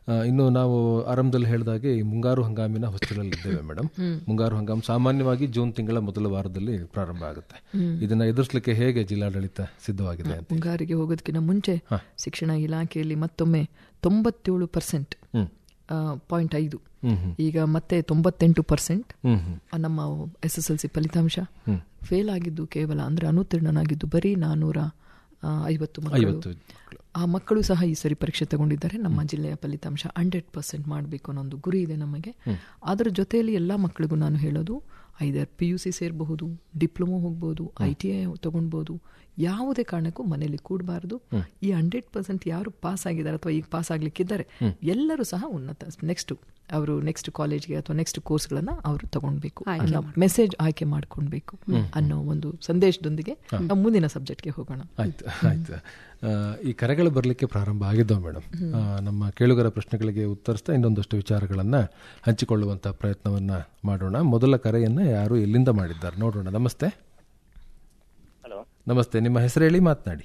ಆ, ಇನ್ನು ನಾವು ಆರಂಭದಲ್ಲಿ ಹೇಳಿದಾಗೆ ಈ ಮುಂಗಾರು ಹಂಗಾಮಿನ ಹೊಸ್ತಿಲಲ್ಲಿ ಇದ್ದೇವೆ ಮೇಡಮ್ ಮುಂಗಾರು ಹಂಗಾಮು ಸಾಮಾನ್ಯವಾಗಿ ಜೂನ್ ತಿಂಗಳ ಮೊದಲ ವಾರದಲ್ಲಿ ಪ್ರಾರಂಭ ಆಗುತ್ತೆ ಇದನ್ನ ಎದುರಿಸಲಿಕ್ಕೆ ಹೇಗೆ ಜಿಲ್ಲಾಡಳಿತ ಸಿದ್ಧವಾಗಿದೆ ಅಂತ ಮುಂಗಾರಿಗೆ ಹೋಗೋದಕ್ಕಿಂತ ಮುಂಚೆ ಶಿಕ್ಷಣ ಇಲಾಖೆಯಲ್ಲಿ ಮತ್ತೊಮ್ಮೆ ತೊಂಬತ್ತೇಳು ಪರ್ಸೆಂಟ್ ಹ್ಮ್ ಪಾಯಿಂಟ್ ಐದು ಹ್ಮ್ ಹ್ಮ್ ಈಗ ಮತ್ತೆ ತೊಂಬತ್ತೆಂಟು ಪರ್ಸೆಂಟ್ ಹ್ಮ್ ಹ್ಮ್ ನಮ್ಮ ಎಸ್ ಎಸ್ ಎಲ್ ಸಿ ಫಲಿತಾಂಶ ಫೇಲ್ ಆಗಿದ್ದು ಕೇವಲ ಅಂದ್ರೆ ಅನುತ್ತೀರ್ಣನಾಗಿದ್ದು ಬರೀ ನಾನೂರ ಆ, ಐವತ್ತು ಮಕ್ಕಳು ಐವತ್ತು ಆ ಮಕ್ಕಳು ಸಹ ಈ ಸರಿ ಪರೀಕ್ಷೆ ತಗೊಂಡಿದ್ದಾರೆ ನಮ್ಮ ಜಿಲ್ಲೆಯ ಫಲಿತಾಂಶ ಹಂಡ್ರೆಡ್ ಪರ್ಸೆಂಟ್ ಮಾಡಬೇಕು ಅನ್ನೋ ಒಂದು ಗುರಿ ಇದೆ ನಮಗೆ ಅದರ ಜೊತೆಯಲ್ಲಿ ಎಲ್ಲ ಮಕ್ಕಳಿಗೂ ನಾನು ಹೇಳೋದು ಐದರ್ ಪಿ ಯು ಸಿ ಸೇರಬಹುದು ಡಿಪ್ಲೊಮೊ ಹೋಗ್ಬೋದು ಐ ಟಿ ಐ ತಗೊಳ್ಬೋದು ಯಾವುದೇ ಕಾರಣಕ್ಕೂ ಮನೆಯಲ್ಲಿ ಕೂಡಬಾರ್ದು ಈ ಹಂಡ್ರೆಡ್ ಪರ್ಸೆಂಟ್ ಯಾರು ಪಾಸ್ ಆಗಿದ್ದಾರೆ ಅಥವಾ ಈಗ ಪಾಸ್ ಆಗ್ಲಿಕ್ಕಿದ್ದಾರೆ ಎಲ್ಲರೂ ಸಹ ಉನ್ನತ ನೆಕ್ಸ್ಟ್ ಅವರು ನೆಕ್ಸ್ಟ್ ಕಾಲೇಜ್ಗೆ ಅಥವಾ ನೆಕ್ಸ್ಟ್ ಕೋರ್ಸ್ಗಳನ್ನ ಅವರು ತಗೊಳ್ಬೇಕು ಅನ್ನೋ ಮೆಸೇಜ್ ಆಯ್ಕೆ ಮಾಡ್ಕೊಳ್ಬೇಕು ಅನ್ನೋ ಒಂದು ಸಂದೇಶದೊಂದಿಗೆ ನಾವು ಮುಂದಿನ ಸಬ್ಜೆಕ್ಟ್ಗೆ ಹೋಗೋಣ ಆಯ್ತು ಆಯ್ತು ಆ, ಈ ಕರೆಗಳು ಬರಲಿಕ್ಕೆ ಪ್ರಾರಂಭ ಆಗಿದ್ದವು ಮೇಡಮ್ ಆ, ನಮ್ಮ ಕೇಳುಗರ ಪ್ರಶ್ನೆಗಳಿಗೆ ಉತ್ತರಿಸ್ತಾ ಇನ್ನೊಂದಷ್ಟು ವಿಚಾರಗಳನ್ನ ಹಂಚಿಕೊಳ್ಳುವಂತ ಪ್ರಯತ್ನವನ್ನ ಮಾಡೋಣ ಮೊದಲ ಕರೆಯನ್ನ ಯಾರು ಎಲ್ಲಿಂದ ಮಾಡಿದ್ದಾರೆ ನೋಡೋಣ ನಮಸ್ತೆ ಹಲೋ ನಮಸ್ತೆ ನಿಮ್ಮ ಹೆಸರು ಹೇಳಿ ಮಾತನಾಡಿ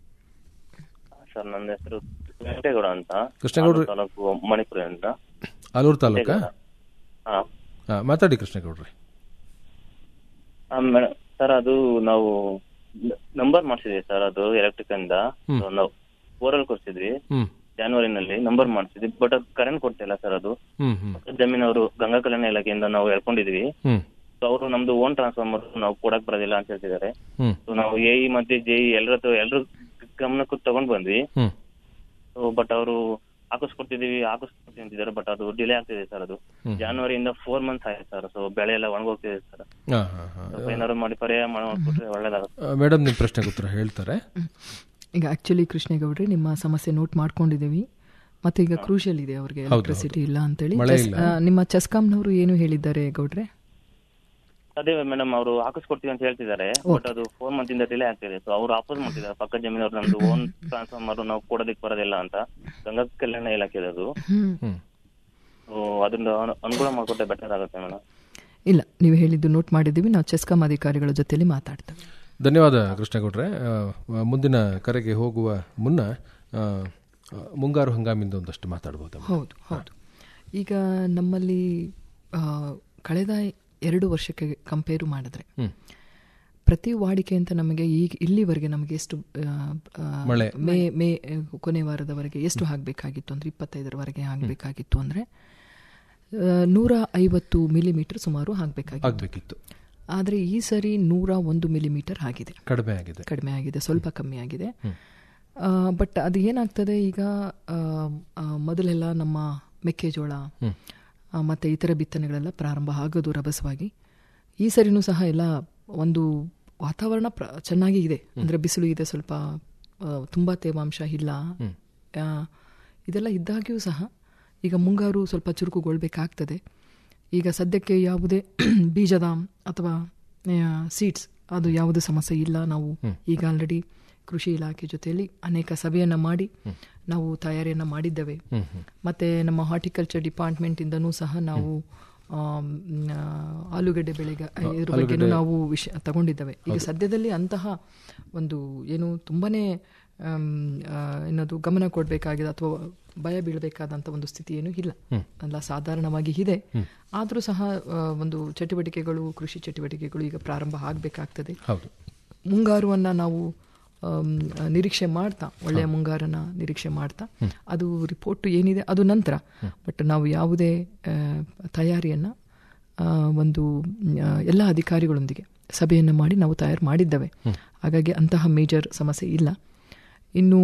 ಸರ್ ನನ್ನ ಹೆಸರು ವೆಂಕಟೇಗೌಡ ಅಂತ ಕೃಷ್ಣೇಗೌಡ್ರು- ಆಲೂರು ತಾಲೂಕು ಮಣಿಪುರ ಅಂತ ಆಲೂರು ತಾಲೂಕಾ ಹಾ ಹಾ, ಮಾತಾಡಿ ಕೃಷ್ಣೇಗೌಡ್ರಿ ಆ, ಮೇಡಮ್ ಸರ್ ಅದು ನಾವು ನಂಬರ್ ಮಾಡಿಸಿದ್ವಿ ಸರ್ ಅದು ಎಲೆಕ್ಟ್ರಿಕ್ ಇಂದ So, ನಾವು ಓರಲ್ ಕೊಡ್ಸಿದ್ವಿ ಹ್ಮ್ ಜಾನ್ವರಿನಲ್ಲಿ ನಂಬರ್ ಮಾಡಿಸಿದ್ವಿ ಬಟ್ ಅದು ಕರೆಂಟ್ ಕೊಡ್ತಿಲ್ಲ ಸರ್ ಅದು ಹ್ಮ್ ಹ್ಮ್ ಜಮೀನ್ ಅವರು ಗಂಗಾ ಕಲ್ಯಾಣ ಇಲಾಖೆಯಿಂದ ನಾವು ಹೇಳ್ಕೊಂಡಿದ್ವಿ ಹ್ಮ್ ಸೊ ಅವರು ನಮ್ದು ಓನ್ ಟ್ರಾನ್ಸ್ಫಾರ್ಮರ್ ನಾವು ಕೊಡಕ್ ಬರೋದಿಲ್ಲ ಅಂತ ಹೇಳ್ತಿದ್ದಾರೆ ಹ್ಮ್ ಸೊ ನಾವು ಎ ಇ ಮತ್ತೆ ಜೆ ಇ ಎಲ್ಲರ ಎಲ್ಲರ ಗಮನಕ್ಕೂ ತಗೊಂಡ್ ಬಂದ್ವಿ ಹ್ಮ್ ಸೊ ಬಟ್ ಅವರು ಹಾಕಿಸ್ಕೊಡ್ತಿದೀವಿ ಹಾಕಿಸ್ಕೊಡ್ತೀವಿ ಅಂತಿದ್ದಾರೆ ಬಟ್ ಅದು ಡಿಲೇ ಆಗ್ತಿದೆ ಸರ್ ಅದು ಜಾನ್ವರಿಯಿಂದ ಫೋರ್ ಮಂತ್ಸ್ ಆಯ್ತು ಸರ್ ಸೊ ಬೆಳೆ ಎಲ್ಲ ಒಣಗೋಗ್ತಿದೆ ಸರ್ ಹಾ ಹಾ ಹಾ ಸ್ವಲ್ಪ ಏನಾದ್ರು ಮಾಡಿ ಪರಿಹಾರ ಮಾಡ್ಕೊಟ್ರೆ ಒಳ್ಳೇದಾಗುತ್ತೆ ಮೇಡಮ್ ನಿಮ್ಮ ಪ್ರಶ್ನೆಗೆ ಉತ್ತರ ಹೇಳ್ತಾರೆ ಈಗ ಆಕ್ಚುಲಿ ಕೃಷ್ಣೇಗೌಡ್ರೆ ನಿಮ್ಮ ಸಮಸ್ಯೆ ನೋಟ್ ಮಾಡ್ಕೊಂಡಿದ್ದೀವಿ ಮತ್ತೆ ಈಗ ಕ್ರೂಷಿಯಲ್ ಇದೆ ಅವ್ರಿಗೆ ಎಲೆಕ್ಟ್ರಿಸಿಟಿ ಇಲ್ಲ ಅಂತೇಳಿ ಮಳೆ ಚೆಸ್- ಇಲ್ಲ. ಆ, ನಿಮ್ಮ ಚೆಸ್ಕಾಂನವರು ಏನು ಹೇಳಿದ್ದಾರೆ ಗೌಡ್ರೆ ಅದೇ ಮೇಡಮ್ ಅವರು ಹಾಕಿಸ್ಕೊಡ್ತೀವಿ ಅಂತ ಹೇಳ್ತಿದ್ದಾರೆ ಬಟ್ ಅದು ಫೋರ್ ಮಂತ್ ಇಂದ ಡಿಲೇ ಆಗ್ತಿದೆ ಸೊ ಅವ್ರು ಆಪೋಸ್ ಮಾಡ್ತಿದ್ದಾರೆ ಪಕ್ಕ ಜಮೀನವ್ರು ನಮ್ದು ಓನ್ ಟ್ರಾನ್ಸ್ಫಾರ್ಮರ್ ನಾವು ಕೊಡೋದಕ್ಕೆ ಬರೋದಿಲ್ಲ ಅಂತ ಗಂಗಾ ಕಲ್ಯಾಣ ಇಲಾಖೆ ಅದು ಹ್ಮ್ ಹ್ಮ್ ಸೊ ಅದನ್ನ ಅನು- ಅನುಕೂಲ ಮಾಡ್ಕೊಟ್ರೆ ಬೆಟರ್ ಆಗುತ್ತೆ ಮೇಡಮ್ ಇಲ್ಲ ನೀವು ಹೇಳಿದ್ದು ನೋಟ್ ಮಾಡಿದ್ದೀವಿ ನಾವು ಚೆಸ್ಕಾಂ ಅಧಿಕಾರಿಗಳ ಜೊತೆಲಿ ಮಾತಾಡ್ತೇವೆ ಧನ್ಯವಾದ ಕೃಷ್ಣೇಗೌಡ್ರೆ ಆ, ಮುಂದಿನ ಕರೆಗೆ ಹೋಗುವ ಮುನ್ನ ಆ, ಆ, ಮುಂಗಾರು ಹಂಗಾಮಿಂದ ಒಂದಷ್ಟು ಮಾತಾಡ್ಬೋದಾ ಹೌದು ಹೌದು ಈಗ ನಮ್ಮಲ್ಲಿ ಆ, ಕಳೆದ ಎರಡು ವರ್ಷಕ್ಕೆ ಕಂಪೇರು ಮಾಡಿದ್ರೆ ಹ್ಮ್. ಪ್ರತಿ ವಾಡಿಕೆ ಅಂತ ನಮಗೆ ಈಗ ಇಲ್ಲಿವರೆಗೆ ನಮಗೆ ಎಷ್ಟು ಆ, ಆ, ಮಳೆ. ಮೇ ಮೇ ಆ, ಕೊನೆ ವಾರದವರೆಗೆ ಎಷ್ಟು ಆಗಬೇಕಾಗಿತ್ತು ಅಂದ್ರೆ ಇಪ್ಪತ್ತೈದರವರೆಗೆ ಆಗಬೇಕಾಗಿತ್ತು ಅಂದ್ರೆ ಆ, ನೂರ ಐವತ್ತು ಮಿಲಿಮೀಟರ್ ಸುಮಾರು ಆಗಬೇಕಾಗಿತ್ತು ಆಗ್ಬೇಕಿತ್ತು ಆದರೆ ಈ ಸರಿ ನೂರ ಒಂದು ಮಿಲಿಮೀಟರ್ ಆಗಿದೆ ಕಡಿಮೆ ಆಗಿದೆ ಕಡಿಮೆ ಆಗಿದೆ ಸ್ವಲ್ಪ ಕಮ್ಮಿ ಆಗಿದೆ ಬಟ್ ಅದು ಏನಾಗ್ತದೆ ಈಗ ಆ, ಆ, ಮೊದಲೆಲ್ಲ ನಮ್ಮ ಮೆಕ್ಕೆಜೋಳ ಆ, ಮತ್ತೆ ಇತರ ಬಿತ್ತನೆಗಳೆಲ್ಲ ಪ್ರಾರಂಭ ಆಗೋದು ರಭಸವಾಗಿ ಈ ಸರಿನೂ ಸಹ ಎಲ್ಲ ಒಂದು ವಾತಾವರಣ ಪ್ರ ಚೆನ್ನಾಗಿ ಇದೆ ಅಂದರೆ ಬಿಸಿಲು ಇದೆ ಸ್ವಲ್ಪ ಆ, ತುಂಬಾ ತೇವಾಂಶ ಇಲ್ಲ ಆ, ಇದೆಲ್ಲ ಇದ್ದಾಗ್ಯೂ ಸಹ ಈಗ ಮುಂಗಾರು ಸ್ವಲ್ಪ ಚುರುಕುಗೊಳ್ಬೇಕಾಗ್ತದೆ ಈಗ ಸದ್ಯಕ್ಕೆ ಯಾವುದೇ ಬೀಜದ ಅಥವಾ ಸೀಡ್ಸ್ ಅದು ಯಾವುದೇ ಸಮಸ್ಯೆ ಇಲ್ಲ ನಾವು ಈಗ ಆಲ್ರೆಡಿ ಕೃಷಿ ಇಲಾಖೆ ಜೊತೆಯಲ್ಲಿ ಅನೇಕ ಸಭೆಯನ್ನ ಮಾಡಿ ನಾವು ತಯಾರಿಯನ್ನ ಮಾಡಿದ್ದೇವೆ ಮತ್ತೆ ನಮ್ಮ ಹಾರ್ಟಿಕಲ್ಚರ್ ಡಿಪಾರ್ಟ್ಮೆಂಟ್ ಇಂದನೂ ಸಹ ನಾವು ಆಮ್, ಆ, ಆಲೂಗಡ್ಡೆ ಬೆಳೆಗ ಇದ್ರ ಬಗ್ಗೆನೂ ನಾವು ವಿಷಯ ತಗೊಂಡಿದ್ದೇವೆ ಈಗ ಸದ್ಯದಲ್ಲಿ ಅಂತಹ ಒಂದು ಏನು ತುಂಬಾನೇ ಆಮ್, ಆ, ಏನದು ಗಮನ ಕೊಡಬೇಕಾಗಿದೆ ಅಥವಾ ಭಯ ಬೀಳಬೇಕಾದಂತ ಒಂದು ಸ್ಥಿತಿ ಏನು ಇಲ್ಲ ಎಲ್ಲ ಸಾಧಾರಣವಾಗಿ ಇದೆ ಆದರೂ ಸಹ ಆ, ಒಂದು ಚಟುವಟಿಕೆಗಳು ಕೃಷಿ ಚಟುವಟಿಕೆಗಳು ಈಗ ಪ್ರಾರಂಭ ಆಗಬೇಕಾಗ್ತದೆ ಹೌದು ಮುಂಗಾರುವನ್ನ ನಾವು ಆಮ್, ಆ, ನಿರೀಕ್ಷೆ ಮಾಡ್ತಾ ಒಳ್ಳೆಯ ಮುಂಗಾರನ ನಿರೀಕ್ಷೆ ಮಾಡ್ತಾ ಅದು ರಿಪೋರ್ಟ್ ಏನಿದೆ ಅದು ನಂತರ ಬಟ್ ನಾವು ಯಾವುದೇ ಆ, ತಯಾರಿಯನ್ನ ಆ, ಒಂದು ಮ್, ಆ, ಎಲ್ಲ ಅಧಿಕಾರಿಗಳೊಂದಿಗೆ ಸಭೆಯನ್ನು ಮಾಡಿ ನಾವು ತಯಾರು ಮಾಡಿದ್ದೇವೆ ಹಾಗಾಗಿ ಅಂತಹ ಮೇಜರ್ ಸಮಸ್ಯೆ ಇಲ್ಲ ಇನ್ನು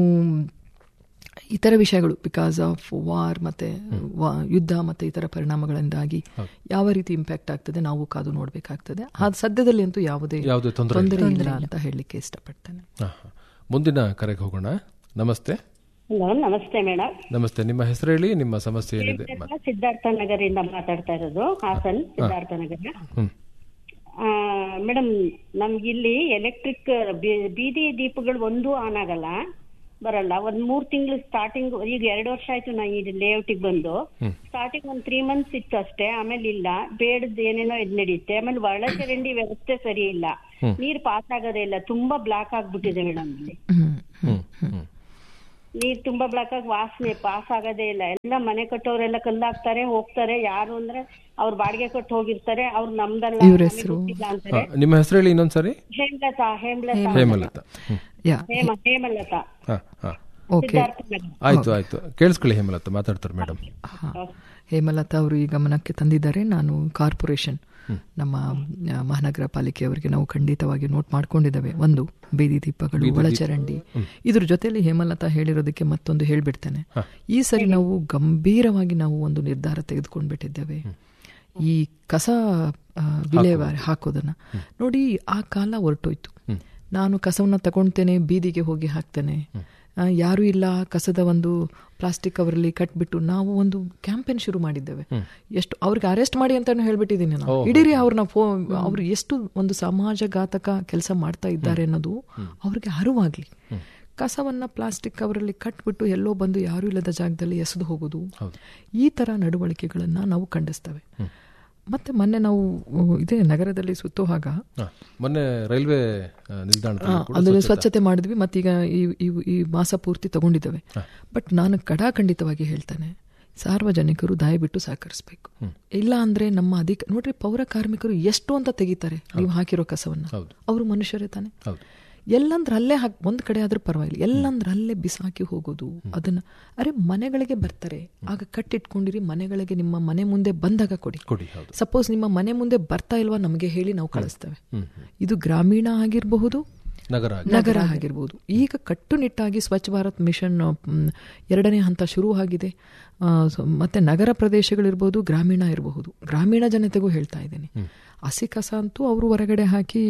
ಇತರ ವಿಷಯಗಳು ಬಿಕಾಸ್ ಆಫ್ ವಾರ್ ಮತ್ತೆ ವಾ- ಯುದ್ಧ ಮತ್ತೆ ಇತರ ಪರಿಣಾಮಗಳಿಂದಾಗಿ ಯಾವ ರೀತಿ ಇಂಪ್ಯಾಕ್ಟ್ ಆಗ್ತದೆ ನಾವು ಕಾದು ನೋಡಬೇಕಾಗ್ತದೆ ಆ ಸದ್ಯದಲ್ಲಿ ಅಂತೂ ಯಾವುದೇ ಯಾವುದೇ ತೊಂದರೆ ತೊಂದರೆ ಇಲ್ಲ ಅಂತ ಹೇಳಲಿಕ್ಕೆ ಇಷ್ಟಪಡ್ತೇನೆ ಹಾ, ಹಾ. ಮುಂದಿನ ಕರೆಗೆ ಹೋಗೋಣ ನಮಸ್ತೆ ಹಲೋ ನಮಸ್ತೆ ಮೇಡಮ್ ನಮಸ್ತೆ ನಿಮ್ಮ ಹೆಸರು ಹೇಳಿ ನಿಮ್ಮ ಸಮಸ್ಯೆ ಏನಿದೆ ಮ- ಸಿದ್ಧಾರ್ಥ ನಗರಿಂದ ಮಾತಾಡ್ತಾ ಇರೋದು ಹಾಸನ್ ಸಿದ್ಧಾರ್ಥ ನಗರ ಹ್ಮ್ ಮೇಡಮ್ ನಮ್ಗಿಲ್ಲಿ ಎಲೆಕ್ಟ್ರಿಕ್ ಬೀದಿ ದೀಪಗಳು ಒಂದು ಆನ್ ಆಗಲ್ಲ ಬರಲ್ಲ ಒಂದ್ ಮೂರ್ ತಿಂಗಳು ಸ್ಟಾರ್ಟಿಂಗ್ ಈಗ ಎರಡು ವರ್ಷ ಆಯ್ತು ನಾ ಈ ಲೇಔಟಿಗೆ ಬಂದು ಸ್ಟಾರ್ಟಿಂಗ್ ಒಂದ್ ತ್ರೀ ಮಂತ್ಸ್ ಇತ್ತು ಅಷ್ಟೇ ಆಮೇಲೆ ಇಲ್ಲ ಬೇಡದ್ ಏನೇನೋ ಇದ್ ನಡೆಯುತ್ತೆ ಆಮೇಲೆ ಒಳಚರಂಡಿ ವ್ಯವಸ್ಥೆ ಸರಿ ಇಲ್ಲ ನೀರ್ ಪಾಸ್ ಆಗೋದೇ ಇಲ್ಲ ತುಂಬಾ ಬ್ಲಾಕ್ ಆಗ್ಬಿಟ್ಟಿದೆ ಮೇಡಮ್ ಇಲ್ಲಿ ಹ್ಮ್ ಹ್ಮ್ ಹ್ಮ್ ನೀರ್ ತುಂಬಾ ಬ್ಲಾಕ್ ಆಗಿ ವಾಸನೆ ಪಾಸ್ ಆಗೋದೇ ಇಲ್ಲ ಎಲ್ಲ ಮನೆ ಕಟ್ಟೋರೆಲ್ಲ ಕಲ್ಲಾಕ್ತಾರೆ ಹೋಗ್ತಾರೆ ಯಾರು ಅಂದ್ರೆ ಅವ್ರು ಬಾಡಿಗೆ ಕೊಟ್ಟು ಹೋಗಿರ್ತಾರೆ ಅವ್ರು ನಮ್ದಲ್ಲ ಇವ್ರ ನಮಗೆ ಹೆಸ್ರು? ಗೊತ್ತಿಲ್ಲ ಅಂತಾರೆ ಆ, ನಿಮ್ಮ ಹೆಸರು ಹೇಳಿ ಇನ್ನೊಂದ್ಸರಿ ಹೇಮಲತಾ ಹೇಮಲತಾ ಹೇಮಲತಾ ಹ್ಮ್. ಯಾ ಹೇಮ ಹೇಮಲತಾ ಹಾ ಹಾ ಓಕೆ ಸಿದ್ಧಾರ್ಥ ನಗರ ಆಯ್ತು ಆಯ್ತು ಕೇಳಿಸ್ಕೊಳ್ಳಿ ಹೇಮಲತಾ ಮಾತಾಡ್ತಾರೆ ಮೇಡಮ್ ಹೇಮಲತಾ ಅವರು ಈ ಗಮನಕ್ಕೆ ತಂದಿದ್ದಾರೆ ನಾನು ಕಾರ್ಪೊರೇಷನ್ ನಮ್ಮ ಆ, ಮಹಾನಗರ ಪಾಲಿಕೆಯವರಿಗೆ ನಾವು ಖಂಡಿತವಾಗಿ ನೋಟ್ ಮಾಡ್ಕೊಂಡಿದ್ದೇವೆ ಒಂದು ಬೀದಿ ದೀಪಗಳು ಒಳಚರಂಡಿ ಇದ್ರ ಜೊತೆಲಿ ಹೇಮಲತಾ ಹೇಳಿರೋದಕ್ಕೆ ಮತ್ತೊಂದು ಹೇಳ್ಬಿಡ್ತೇನೆ ಈ ಸರಿ ನಾವು ಗಂಭೀರವಾಗಿ ನಾವು ಒಂದು ನಿರ್ಧಾರ ತೆಗೆದುಕೊಂಡ್ಬಿಟ್ಟಿದ್ದೇವೆ ಈ ಕಸ ಆ, ವಿಲೇವಾರಿ ಹಾಕೋದನ್ನ ನೋಡಿ ಆ ಕಾಲ ಹೊರಟೋಯ್ತು ನಾನು ಕಸವನ್ನ ತಗೊಳ್ತೇನೆ ಬೀದಿಗೆ ಹೋಗಿ ಹಾಕ್ತೇನೆ ಆ, ಯಾರು ಇಲ್ಲ ಕಸದ ಒಂದು ಪ್ಲಾಸ್ಟಿಕ್ ಅವರಲ್ಲಿ ಕಟ್ಬಿಟ್ಟು ನಾವು ಒಂದು ಕ್ಯಾಂಪೇನ್ ಶುರು ಮಾಡಿದ್ದೇವೆ ಎಷ್ಟು ಅವ್ರಿಗೆ ಅರೆಸ್ಟ್ ಮಾಡಿ ಅಂತಾನು ಹೇಳ್ಬಿಟ್ಟಿದ್ದೀನಿ ನಾನು ಹಿಡೀರಿ ಅವ್ರನ್ನ ಫೋ ಅವ್ರು ಎಷ್ಟು ಒಂದು ಸಮಾಜಘಾತಕ ಕೆಲಸ ಮಾಡ್ತಾ ಇದ್ದಾರೆ ಅನ್ನೋದು ಅವ್ರಿಗೆ ಅರಿವಾಗ್ಲಿ ಕಸವನ್ನ ಪ್ಲಾಸ್ಟಿಕ್ ಅವರಲ್ಲಿ ಕಟ್ಬಿಟ್ಟು ಎಲ್ಲೋ ಬಂದು ಯಾರು ಇಲ್ಲದ ಜಾಗದಲ್ಲಿ ಎಸೆದು ಹೋಗೋದು ಈ ತರ ನಡವಳಿಕೆಗಳನ್ನ ನಾವು ಖಂಡಿಸ್ತೇವೆ ಮತ್ತೆ ಮೊನ್ನೆ ನಾವು ಉ, ಇದೇ ನಗರದಲ್ಲಿ ಸುತ್ತುವಾಗ ಹಾ, ಮೊನ್ನೆ ರೈಲ್ವೆ ಆ, ನಿಲ್ದಾಣದಲ್ಲಿ ಕೂಡ ಅದನ್ನು ಸ್ವಚ್ಛತೆ ಮಾಡಿದ್ವಿ ಮತ್ತೀಗ ಈ ಈ- ಈ ಮಾಸ ಪೂರ್ತಿ ತಗೊಂಡಿದ್ದೇವೆ ಬಟ್ ನಾನು ಕಡಾಖಂಡಿತವಾಗಿ ಹೇಳ್ತೇನೆ ಸಾರ್ವಜನಿಕರು ದಯವಿಟ್ಟು ಸಹಕರಿಸಬೇಕು ಇಲ್ಲ ಅಂದ್ರೆ ನಮ್ಮ ಅಧಿಕ ನೋಡ್ರಿ ಪೌರ ಕಾರ್ಮಿಕರು ಎಷ್ಟು ಅಂತ ತೆಗಿತಾರೆ ನೀವು ಹಾಕಿರೋ ಕಸವನ್ನ ಹೌದು. ಅವರು ಮನುಷ್ಯರೇ ತಾನೆ ಹೌದು ಎಲ್ಲಂದ್ರೆ ಅಲ್ಲೇ ಹಾಕಿ ಒಂದ್ ಕಡೆ ಆದ್ರೂ ಪರವಾಗಿಲ್ಲ ಎಲ್ಲಂದ್ರೆ ಅಲ್ಲೇ ಬಿಸಾಕಿ ಹೋಗೋದು ಅದನ್ನ ಅರೆ ಮನೆಗಳಿಗೆ ಬರ್ತಾರೆ ಆಗ ಕಟ್ಟಿಟ್ಕೊಂಡಿರಿ ಮನೆಗಳಿಗೆ ನಿಮ್ಮ ಮನೆ ಮುಂದೆ ಬಂದಾಗ ಕೊಡಿ ಕೊಡಿ ಹೌದು ಸಪೋಸ್ ನಿಮ್ಮ ಮನೆ ಮುಂದೆ ಬರ್ತಾ ಇಲ್ವಾ ನಮಗೆ ಹೇಳಿ ನಾವು ಕಳಿಸ್ತೇವೆ ಇದು ಗ್ರಾಮೀಣ ಆಗಿರಬಹುದು ನಗರ ನಗರ ಆಗಿರ್ಬೋದು ಈಗ ಕಟ್ಟುನಿಟ್ಟಾಗಿ ಸ್ವಚ್ಛ ಭಾರತ್ ಮಿಷನ್ ಮ್, ಎರಡನೇ ಹಂತ ಶುರು ಆಗಿದೆ ಆ, ಸೊ- ಮತ್ತೆ ನಗರ ಪ್ರದೇಶಗಳಿರ್ಬೋದು ಗ್ರಾಮೀಣ ಇರಬಹುದು ಗ್ರಾಮೀಣ ಜನತೆಗೂ ಹೇಳ್ತಾ ಇದ್ದೀನಿ ಹಸಿ ಕಸ ಅಂತೂ ಅವರು ಹೊರಗಡೆ ಹಾಕಿ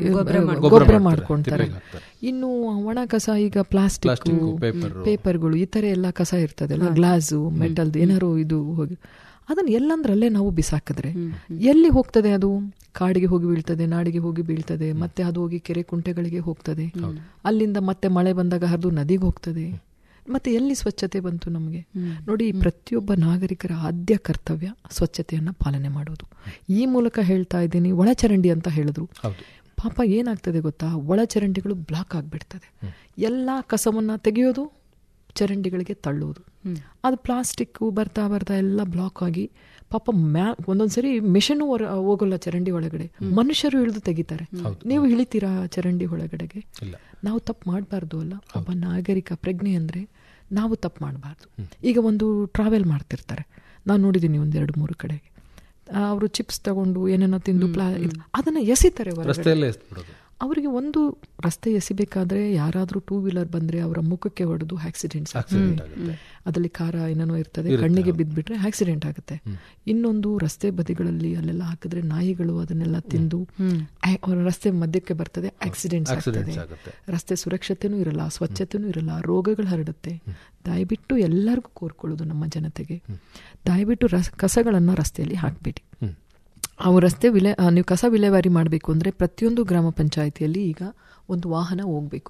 ಗೊಬ್ಬರ ಮಾಡ್ಕೊಂತಾರೆ ಇನ್ನು ಒಣ ಕಸ ಈಗ ಪ್ಲಾಸ್ಟಿಕ್ Plastic, paper. ಪೇಪರ್ಗಳು ಈ ತರ ಎಲ್ಲ ಕಸ ಇರ್ತದಲ್ಲ ಗ್ಲಾಸು ಮೆಟಲ್ದು ಏನಾರು ಇದು ಹೋಗಿ ಅದನ್ನ ಎಲ್ಲಂದ್ರಲ್ಲೇ ನಾವು ಬಿಸಾಕಿದ್ರೆ ಎಲ್ಲಿ ಹೋಗ್ತದೆ ಅದು ಕಾಡಿಗೆ ಹೋಗಿ ಬೀಳ್ತದೆ ನಾಡಿಗೆ ಹೋಗಿ ಬೀಳ್ತದೆ ಮತ್ತೆ ಅದು ಹೋಗಿ ಕೆರೆ ಕುಂಟೆಗಳಿಗೆ ಹೋಗ್ತದೆ ಅಲ್ಲಿಂದ ಮತ್ತೆ ಮಳೆ ಬಂದಾಗ ಹರಿದು ನದಿಗೆ ಹೋಗ್ತದೆ ಮತ್ತೆ ಎಲ್ಲಿ ಸ್ವಚ್ಛತೆ ಬಂತು ನಮಗೆ ನೋಡಿ ಪ್ರತಿಯೊಬ್ಬ ನಾಗರಿಕರ ಆದ್ಯ ಕರ್ತವ್ಯ ಸ್ವಚ್ಛತೆಯನ್ನ ಪಾಲನೆ ಮಾಡೋದು ಈ ಮೂಲಕ ಹೇಳ್ತಾ ಇದ್ದೀನಿ ಒಳಚರಂಡಿ ಅಂತ ಹೇಳಿದ್ರು ಹೌದು ಪಾಪ ಏನಾಗ್ತದೆ ಗೊತ್ತಾ ಒಳಚರಂಡಿಗಳು ಬ್ಲಾಕ್ ಆಗ್ಬಿಡ್ತದೆ ಎಲ್ಲಾ ಕಸವನ್ನ ತೆಗೆಯೋದು ಚರಂಡಿಗಳಿಗೆ ತಳ್ಳೋದು ಅದು ಪ್ಲಾಸ್ಟಿಕ್ ಬರ್ತಾ ಬರ್ತಾ ಎಲ್ಲ ಬ್ಲಾಕ್ ಆಗಿ ಪಾಪ ಮ್ಯಾ ಒಂದೊಂದ್ಸರಿ ಮಿಷನ್ ಹೋಗಲ್ಲ ಚರಂಡಿ ಒಳಗಡೆ ಮನುಷ್ಯರು ಇಳಿದು ತೆಗಿತಾರೆ ನೀವು ಇಳಿತೀರಾ ಚರಂಡಿ ಒಳಗಡೆಗೆ ಇಲ್ಲ ನಾವು ತಪ್ಪು ಮಾಡಬಾರ್ದು ಅಲ್ಲ ಒಬ್ಬ ನಾಗರಿಕ ಪ್ರಜ್ಞೆ ಅಂದ್ರೆ ನಾವು ತಪ್ಪು ಮಾಡಬಾರ್ದು ಈಗ ಒಂದು ಟ್ರಾವೆಲ್ ಮಾಡ್ತಿರ್ತಾರೆ ನಾನು ನೋಡಿದ್ದೀನಿ ಒಂದೆರಡು ಮೂರು ಕಡೆಗೆ ಅವರು ಚಿಪ್ಸ್ ತಗೊಂಡು ಏನೇನೋ ತಿಂದು ಪ್ಲಾ ಇದು- ಅದನ್ನ ಎಸಿತಾರೆ ಹೊರಗಡೆ ರಸ್ತೆಯಲ್ಲೇ ಎಸ್ಬಿಡೋದು ಅವರಿಗೆ ಒಂದು ರಸ್ತೆ ಎಸಿಬೇಕಾದ್ರೆ ಯಾರಾದ್ರೂ ಟೂ ವೀಲರ್ ಬಂದ್ರೆ ಅವರ ಮುಖಕ್ಕೆ ಹೊಡೆದು ಆಕ್ಸಿಡೆಂಟ್ಸ್ ಆಕ್ಸಿಡೆಂಟ್ ಆಗುತ್ತೆ ಅದರಲ್ಲಿ ಖಾರ ಏನೇನೋ ಇರ್ತದೆ ಕಣ್ಣಿಗೆ ಬಿದ್ದ್ಬಿಟ್ರೆ ಆಕ್ಸಿಡೆಂಟ್ ಆಗುತ್ತೆ ಇನ್ನೊಂದು ರಸ್ತೆ ಬದಿಗಳಲ್ಲಿ ಅಲ್ಲೆಲ್ಲ ಹಾಕಿದ್ರೆ ನಾಯಿಗಳು ಅದನ್ನೆಲ್ಲ ತಿಂದು ಆ- ಅವ್ರ ರಸ್ತೆ ಮಧ್ಯಕ್ಕೆ ಬರ್ತದೆ ಆಕ್ಸಿಡೆಂಟ್ಸ್ ಆಗ್ತದೆ ಆಕ್ಸಿಡೆಂಟ್ಸ್ ಆಗುತ್ತೆ ರಸ್ತೆ ಸುರಕ್ಷತೆನೂ ಇರಲ್ಲ ಸ್ವಚ್ಛತೆನೂ ಇರಲ್ಲ ರೋಗಗಳು ಹರಡುತ್ತೆ ದಯವಿಟ್ಟು ಎಲ್ಲರಿಗೂ ಕೋರ್ಕೊಳ್ಳೋದು ನಮ್ಮ ಜನತೆಗೆ ದಯವಿಟ್ಟು ರಸ್ ಕಸಗಳನ್ನ ರಸ್ತೆಯಲ್ಲಿ ಹಾಕ್ಬೇಡಿ ಹ್ಮ್. ಅವು ರಸ್ತೆ ವಿಲೆ ಆ, ನೀವು ಕಸ ವಿಲೇವಾರಿ ಮಾಡಬೇಕು ಅಂದ್ರೆ ಪ್ರತಿಯೊಂದು ಗ್ರಾಮ ಪಂಚಾಯತಿಯಲ್ಲಿ ಈಗ ಒಂದು ವಾಹನ ಹೋಗ್ಬೇಕು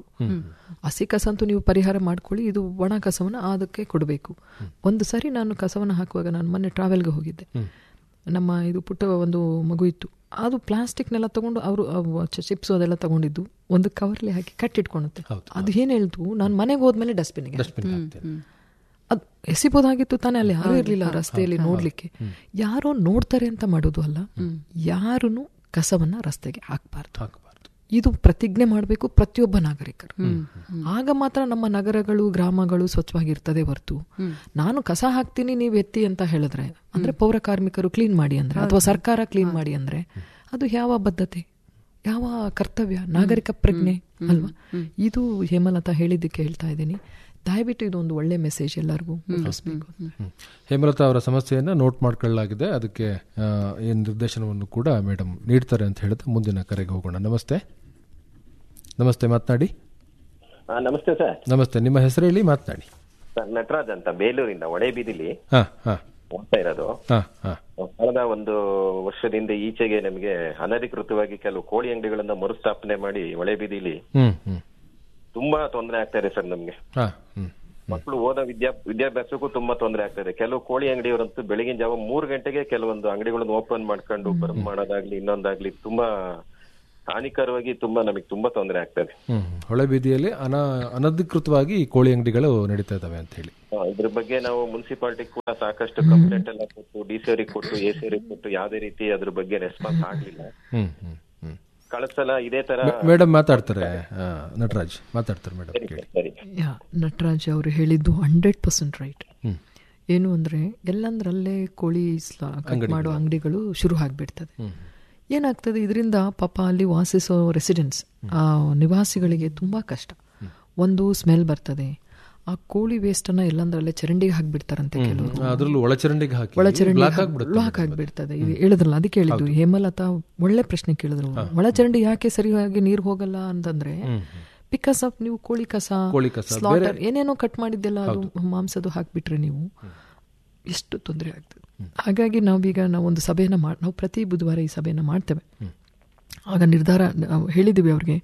ಹಸಿ ಕಸ ಅಂತೂ ನೀವು ಪರಿಹಾರ ಮಾಡ್ಕೊಳ್ಳಿ ಇದು ಒಣ ಕಸವನ್ನ ಅದಕ್ಕೆ ಕೊಡಬೇಕು ಒಂದು ಸರಿ ನಾನು ಕಸವನ್ನ ಹಾಕುವಾಗ ನಾನು ಮೊನ್ನೆ ಟ್ರಾವೆಲ್ಗೆ ಹೋಗಿದ್ದೆ ನಮ್ಮ ಇದು ಪುಟ್ಟ ಒಂದು ಮಗು ಇತ್ತು ಅದು ಪ್ಲಾಸ್ಟಿಕ್ನೆಲ್ಲ ತಗೊಂಡು ಅವರು ಚಿಪ್ಸ್ ಅದೆಲ್ಲ ತಗೊಂಡಿದ್ದು ಒಂದು ಕವರ್ಲಿ ಹಾಕಿ ಕಟ್ಟಿಟ್ಕೊಳುತ್ತೆ ಹೌದು. ಅದು ಏನ್ ಹೇಳ್ತು ನಾನು ಮನೆಗೆ ಹೋದ್ಮೇಲೆ ಡಸ್ಟ್ಬಿನ್ಗೆ ಡಸ್ಟ್ಬಿನ್ ಹಾಕ್ತೇನೆ ಅದು ಎಸಿಬೋದಾಗಿತ್ತು ತಾನೇ ಅಲ್ಲಿ ಯಾರು ಇರ್ಲಿಲ್ಲ ರಸ್ತೆಯಲ್ಲಿ ನೋಡ್ಲಿಕ್ಕೆ ಯಾರೋ ನೋಡ್ತಾರೆ ಅಂತ ಮಾಡೋದು ಅಲ್ಲ ಯಾರನ್ನು ಕಸವನ್ನ ರಸ್ತೆಗೆ ಹಾಕಬಾರ್ದು ಹಾಕಬಾರ್ದು ಇದು ಪ್ರತಿಜ್ಞೆ ಮಾಡಬೇಕು ಪ್ರತಿಯೊಬ್ಬ ನಾಗರಿಕರು ಆಗ ಮಾತ್ರ ನಮ್ಮ ನಗರಗಳು ಗ್ರಾಮಗಳು ಸ್ವಚ್ಛವಾಗಿರ್ತದೆ ಹೊರತು ನಾನು ಕಸ ಹಾಕ್ತೀನಿ ನೀವು ಎತ್ತಿ ಅಂತ ಹೇಳಿದ್ರೆ ಅಂದ್ರೆ ಪೌರ ಕಾರ್ಮಿಕರು ಕ್ಲೀನ್ ಮಾಡಿ ಅಂದ್ರೆ ಅಥವಾ ಸರ್ಕಾರ ಕ್ಲೀನ್ ಮಾಡಿ ಅಂದ್ರೆ ಅದು ಯಾವ ಬದ್ಧತೆ ಯಾವ ಕರ್ತವ್ಯ ನಾಗರಿಕ ಪ್ರಜ್ಞೆ ಅಲ್ವಾ ಇದು ಹೇಮಲತಾ ಹೇಳಿದ್ದಕ್ಕೆ ಹೇಳ್ತಾ ಇದ್ದೀನಿ ದಯವಿಟ್ಟು ಇದೊಂದು ಒಳ್ಳೆ ಮೆಸೇಜ್ ಎಲ್ಲರಿಗೂ ಮುಟ್ಟಿಸ್ಬೇಕು ಹ್ಮ್. ಹೇಮಲತಾ ಅವರ ಸಮಸ್ಯೆಯನ್ನ ನೋಟ್ ಮಾಡ್ಕೊಳ್ಳಲಾಗಿದೆ ಅದಕ್ಕೆ ಆ, ಏನ್ ನಿರ್ದೇಶನವನ್ನು ಕೂಡ ಮೇಡಮ್ ನೀಡ್ತಾರೆ ಅಂತ ಹೇಳಿದ್ರೆ ಮುಂದಿನ ಕರೆಗೆ ಹೋಗೋಣ ನಮಸ್ತೆ ನಮಸ್ತೆ ಮಾತನಾಡಿ ಆ, ನಮಸ್ತೆ ಸರ್ ನಮಸ್ತೆ ನಿಮ್ಮ ಹೆಸರು ಹೇಳಿ ಮಾತನಾಡಿ ಸರ್ ನಟರಾಜ್ ಅಂತ ಬೇಲೂರಿಂದ ಒಳೆಬೀದಿಲಿ ಹಾ ಹಾ ಓದ್ತಾ ಇರೋದು ಹಾ ಹಾ ಕಳೆದ ಒಂದು ವರ್ಷದಿಂದ ಈಚೆಗೆ ನಮಗೆ ಅನಧಿಕೃತವಾಗಿ ಕೆಲವು ಕೋಳಿ ಅಂಗಡಿಗಳನ್ನ ಮರುಸ್ಥಾಪನೆ ಮಾಡಿ ಒಳೆಬೀದಿಲಿ ಹ್ಮ್ ಹ್ಮ್ ತುಂಬಾ ತೊಂದರೆ ಆಗ್ತಾ ಇದೆ ಸರ್ ನಮ್ಗೆ ಹಾ ಹ್ಮ್ ಮಕ್ಕಳು ಓದೋ ವಿದ್ಯಾ ವಿದ್ಯಾಭ್ಯಾಸಕ್ಕೂ ತುಂಬಾ ತೊಂದರೆ ಆಗ್ತಾ ಇದೆ ಕೆಲವು ಕೋಳಿ ಅಂಗಡಿಯವರಂತೂ ಬೆಳಗಿನ ಜಾವ ಮೂರು ಗಂಟೆಗೆ ಕೆಲವೊಂದು ಅಂಗಡಿಗಳನ್ನು ಓಪನ್ ಮಾಡ್ಕೊಂಡು ಬಂದ್ ಮಾಡೋದಾಗ್ಲಿ ಇನ್ನೊಂದಾಗ್ಲಿ ತುಂಬಾ ಹಾನಿಕರವಾಗಿ ತುಂಬಾ ನಮಗೆ ತುಂಬಾ ತೊಂದರೆ ಆಗ್ತದೆ ಹ್ಮ್ ಹೊಳೆ ಬೀದಿಯಲ್ಲಿ ಅನ ಅನಧಿಕೃತವಾಗಿ ಈ ಕೋಳಿ ಅಂಗಡಿಗಳು ನಡೀತಾ ಇದಾವೆ ಅಂತ ಹೇಳಿ ಆ, ಇದ್ರ ಬಗ್ಗೆ ನಾವು ಮುನ್ಸಿಪಾಲಿಟಿ ಕೂಡ ಸಾಕಷ್ಟು ಕಂಪ್ಲೇಂಟ್ ಎಲ್ಲ ಕೊಟ್ಟು ಡಿ ಸಿ ಅವರಿಗೆ ಕೊಟ್ಟು ಎ ಸಿ ಅವರಿಗೆ ಕೊಟ್ಟು ಯಾವುದೇ ರೀತಿ ಅದ್ರ ಬಗ್ಗೆ ರೆಸ್ಪಾನ್ಸ್ ಆಗ್ಲಿಲ್ಲ ಹ್ಮ್ ಹ್ಮ್ ಹ್ಮ್ ಕಳೆದ ಸಲ ಇದೇ ತರ ಮೇಡಮ್ ಮಾತಾಡ್ತಾರೆ ಆ, ನಟರಾಜ್ ಮಾತಾಡ್ತಾರೆ ಮೇಡಮ್ ಕೇಳಿ ಸರಿ ಯಾ ನಟರಾಜ್ ಅವರು ಹೇಳಿದ್ದು ಹಂಡ್ರೆಡ್ ಪರ್ಸೆಂಟ್ ರೈಟ್ ಹ್ಮ್ ಏನು ಅಂದ್ರೆ ಎಲ್ಲಂದ್ರಲ್ಲೇ ಕೋಳಿ ಕಟ್ ಮಾಡೋ ಅಂಗಡಿಗಳು ಶುರು ಆಗ್ಬಿಡ್ತದೆ ಏನಾಗ್ತದೆ ಇದರಿಂದ ಪಾಪ ಅಲ್ಲಿ ವಾಸಿಸೋ ರೆಸಿಡೆಂಟ್ಸ್ ಆ ನಿವಾಸಿಗಳಿಗೆ ತುಂಬಾ ಕಷ್ಟ ಒಂದು ಸ್ಮೆಲ್ ಬರ್ತದೆ ಆ ಕೋಳಿ ವೇಸ್ಟ್ ಅನ್ನ ಎಲ್ಲಂದ್ರಲ್ಲೇ ಚರಂಡಿಗೆ ಹಾಕ್ಬಿಡ್ತಾರಂತೆ ಕೆಲವರು ಅದ್ರಲ್ಲೂ ಒಳಚರಂಡಿಗೆ ಹಾಕಿ ಒಳಚರಂಡಿ ಬ್ಲಾಕ್ ಆಗ್ಬಿಡುತ್ತೆ ಲಾಕ್ ಆಗ್ಬಿಡ್ತದೆ ಇದು ಹೇಳಿದ್ರಲ್ಲ ಅದಕ್ಕೆ ಹೇಳಿದ್ದು ಹೇಮಲತಾ ಒಳ್ಳೆ ಪ್ರಶ್ನೆ ಕೇಳಿದ್ರು ಒಳಚರಂಡಿ ಯಾಕೆ ಸರಿಯಾಗಿ ನೀರು ಹೋಗಲ್ಲ ಅಂತಂದ್ರೆ ಬಿಕಾಸ್ ಆಫ್ ನೀವು ಕೋಳಿ ಕಸ ಕೋಳಿ ಕಸ, ಸ್ಲಾಟರ್ ಏನೇನೋ ಕಟ್ ಮಾಡಿದ್ದೆಲ್ಲ ಅದು ಮಾಂಸದು ಹಾಕ್ಬಿಟ್ರೆ ನೀವು ಎಷ್ಟು ತೊಂದರೆ ಆಗ್ತದೆ ಹಾಗಾಗಿ ನಾವೀಗ ನಾವೊಂದು ಸಭೆಯನ್ನ ಮಾಡಿ ನಾವು ಪ್ರತಿ ಬುಧವಾರ ಈ ಸಭೆಯನ್ನ ಮಾಡ್ತೇವೆ ಆಗ ನಿರ್ಧಾರ ನಾವು ಹೇಳಿದ್ದೀವಿ ಅವ್ರಿಗೆ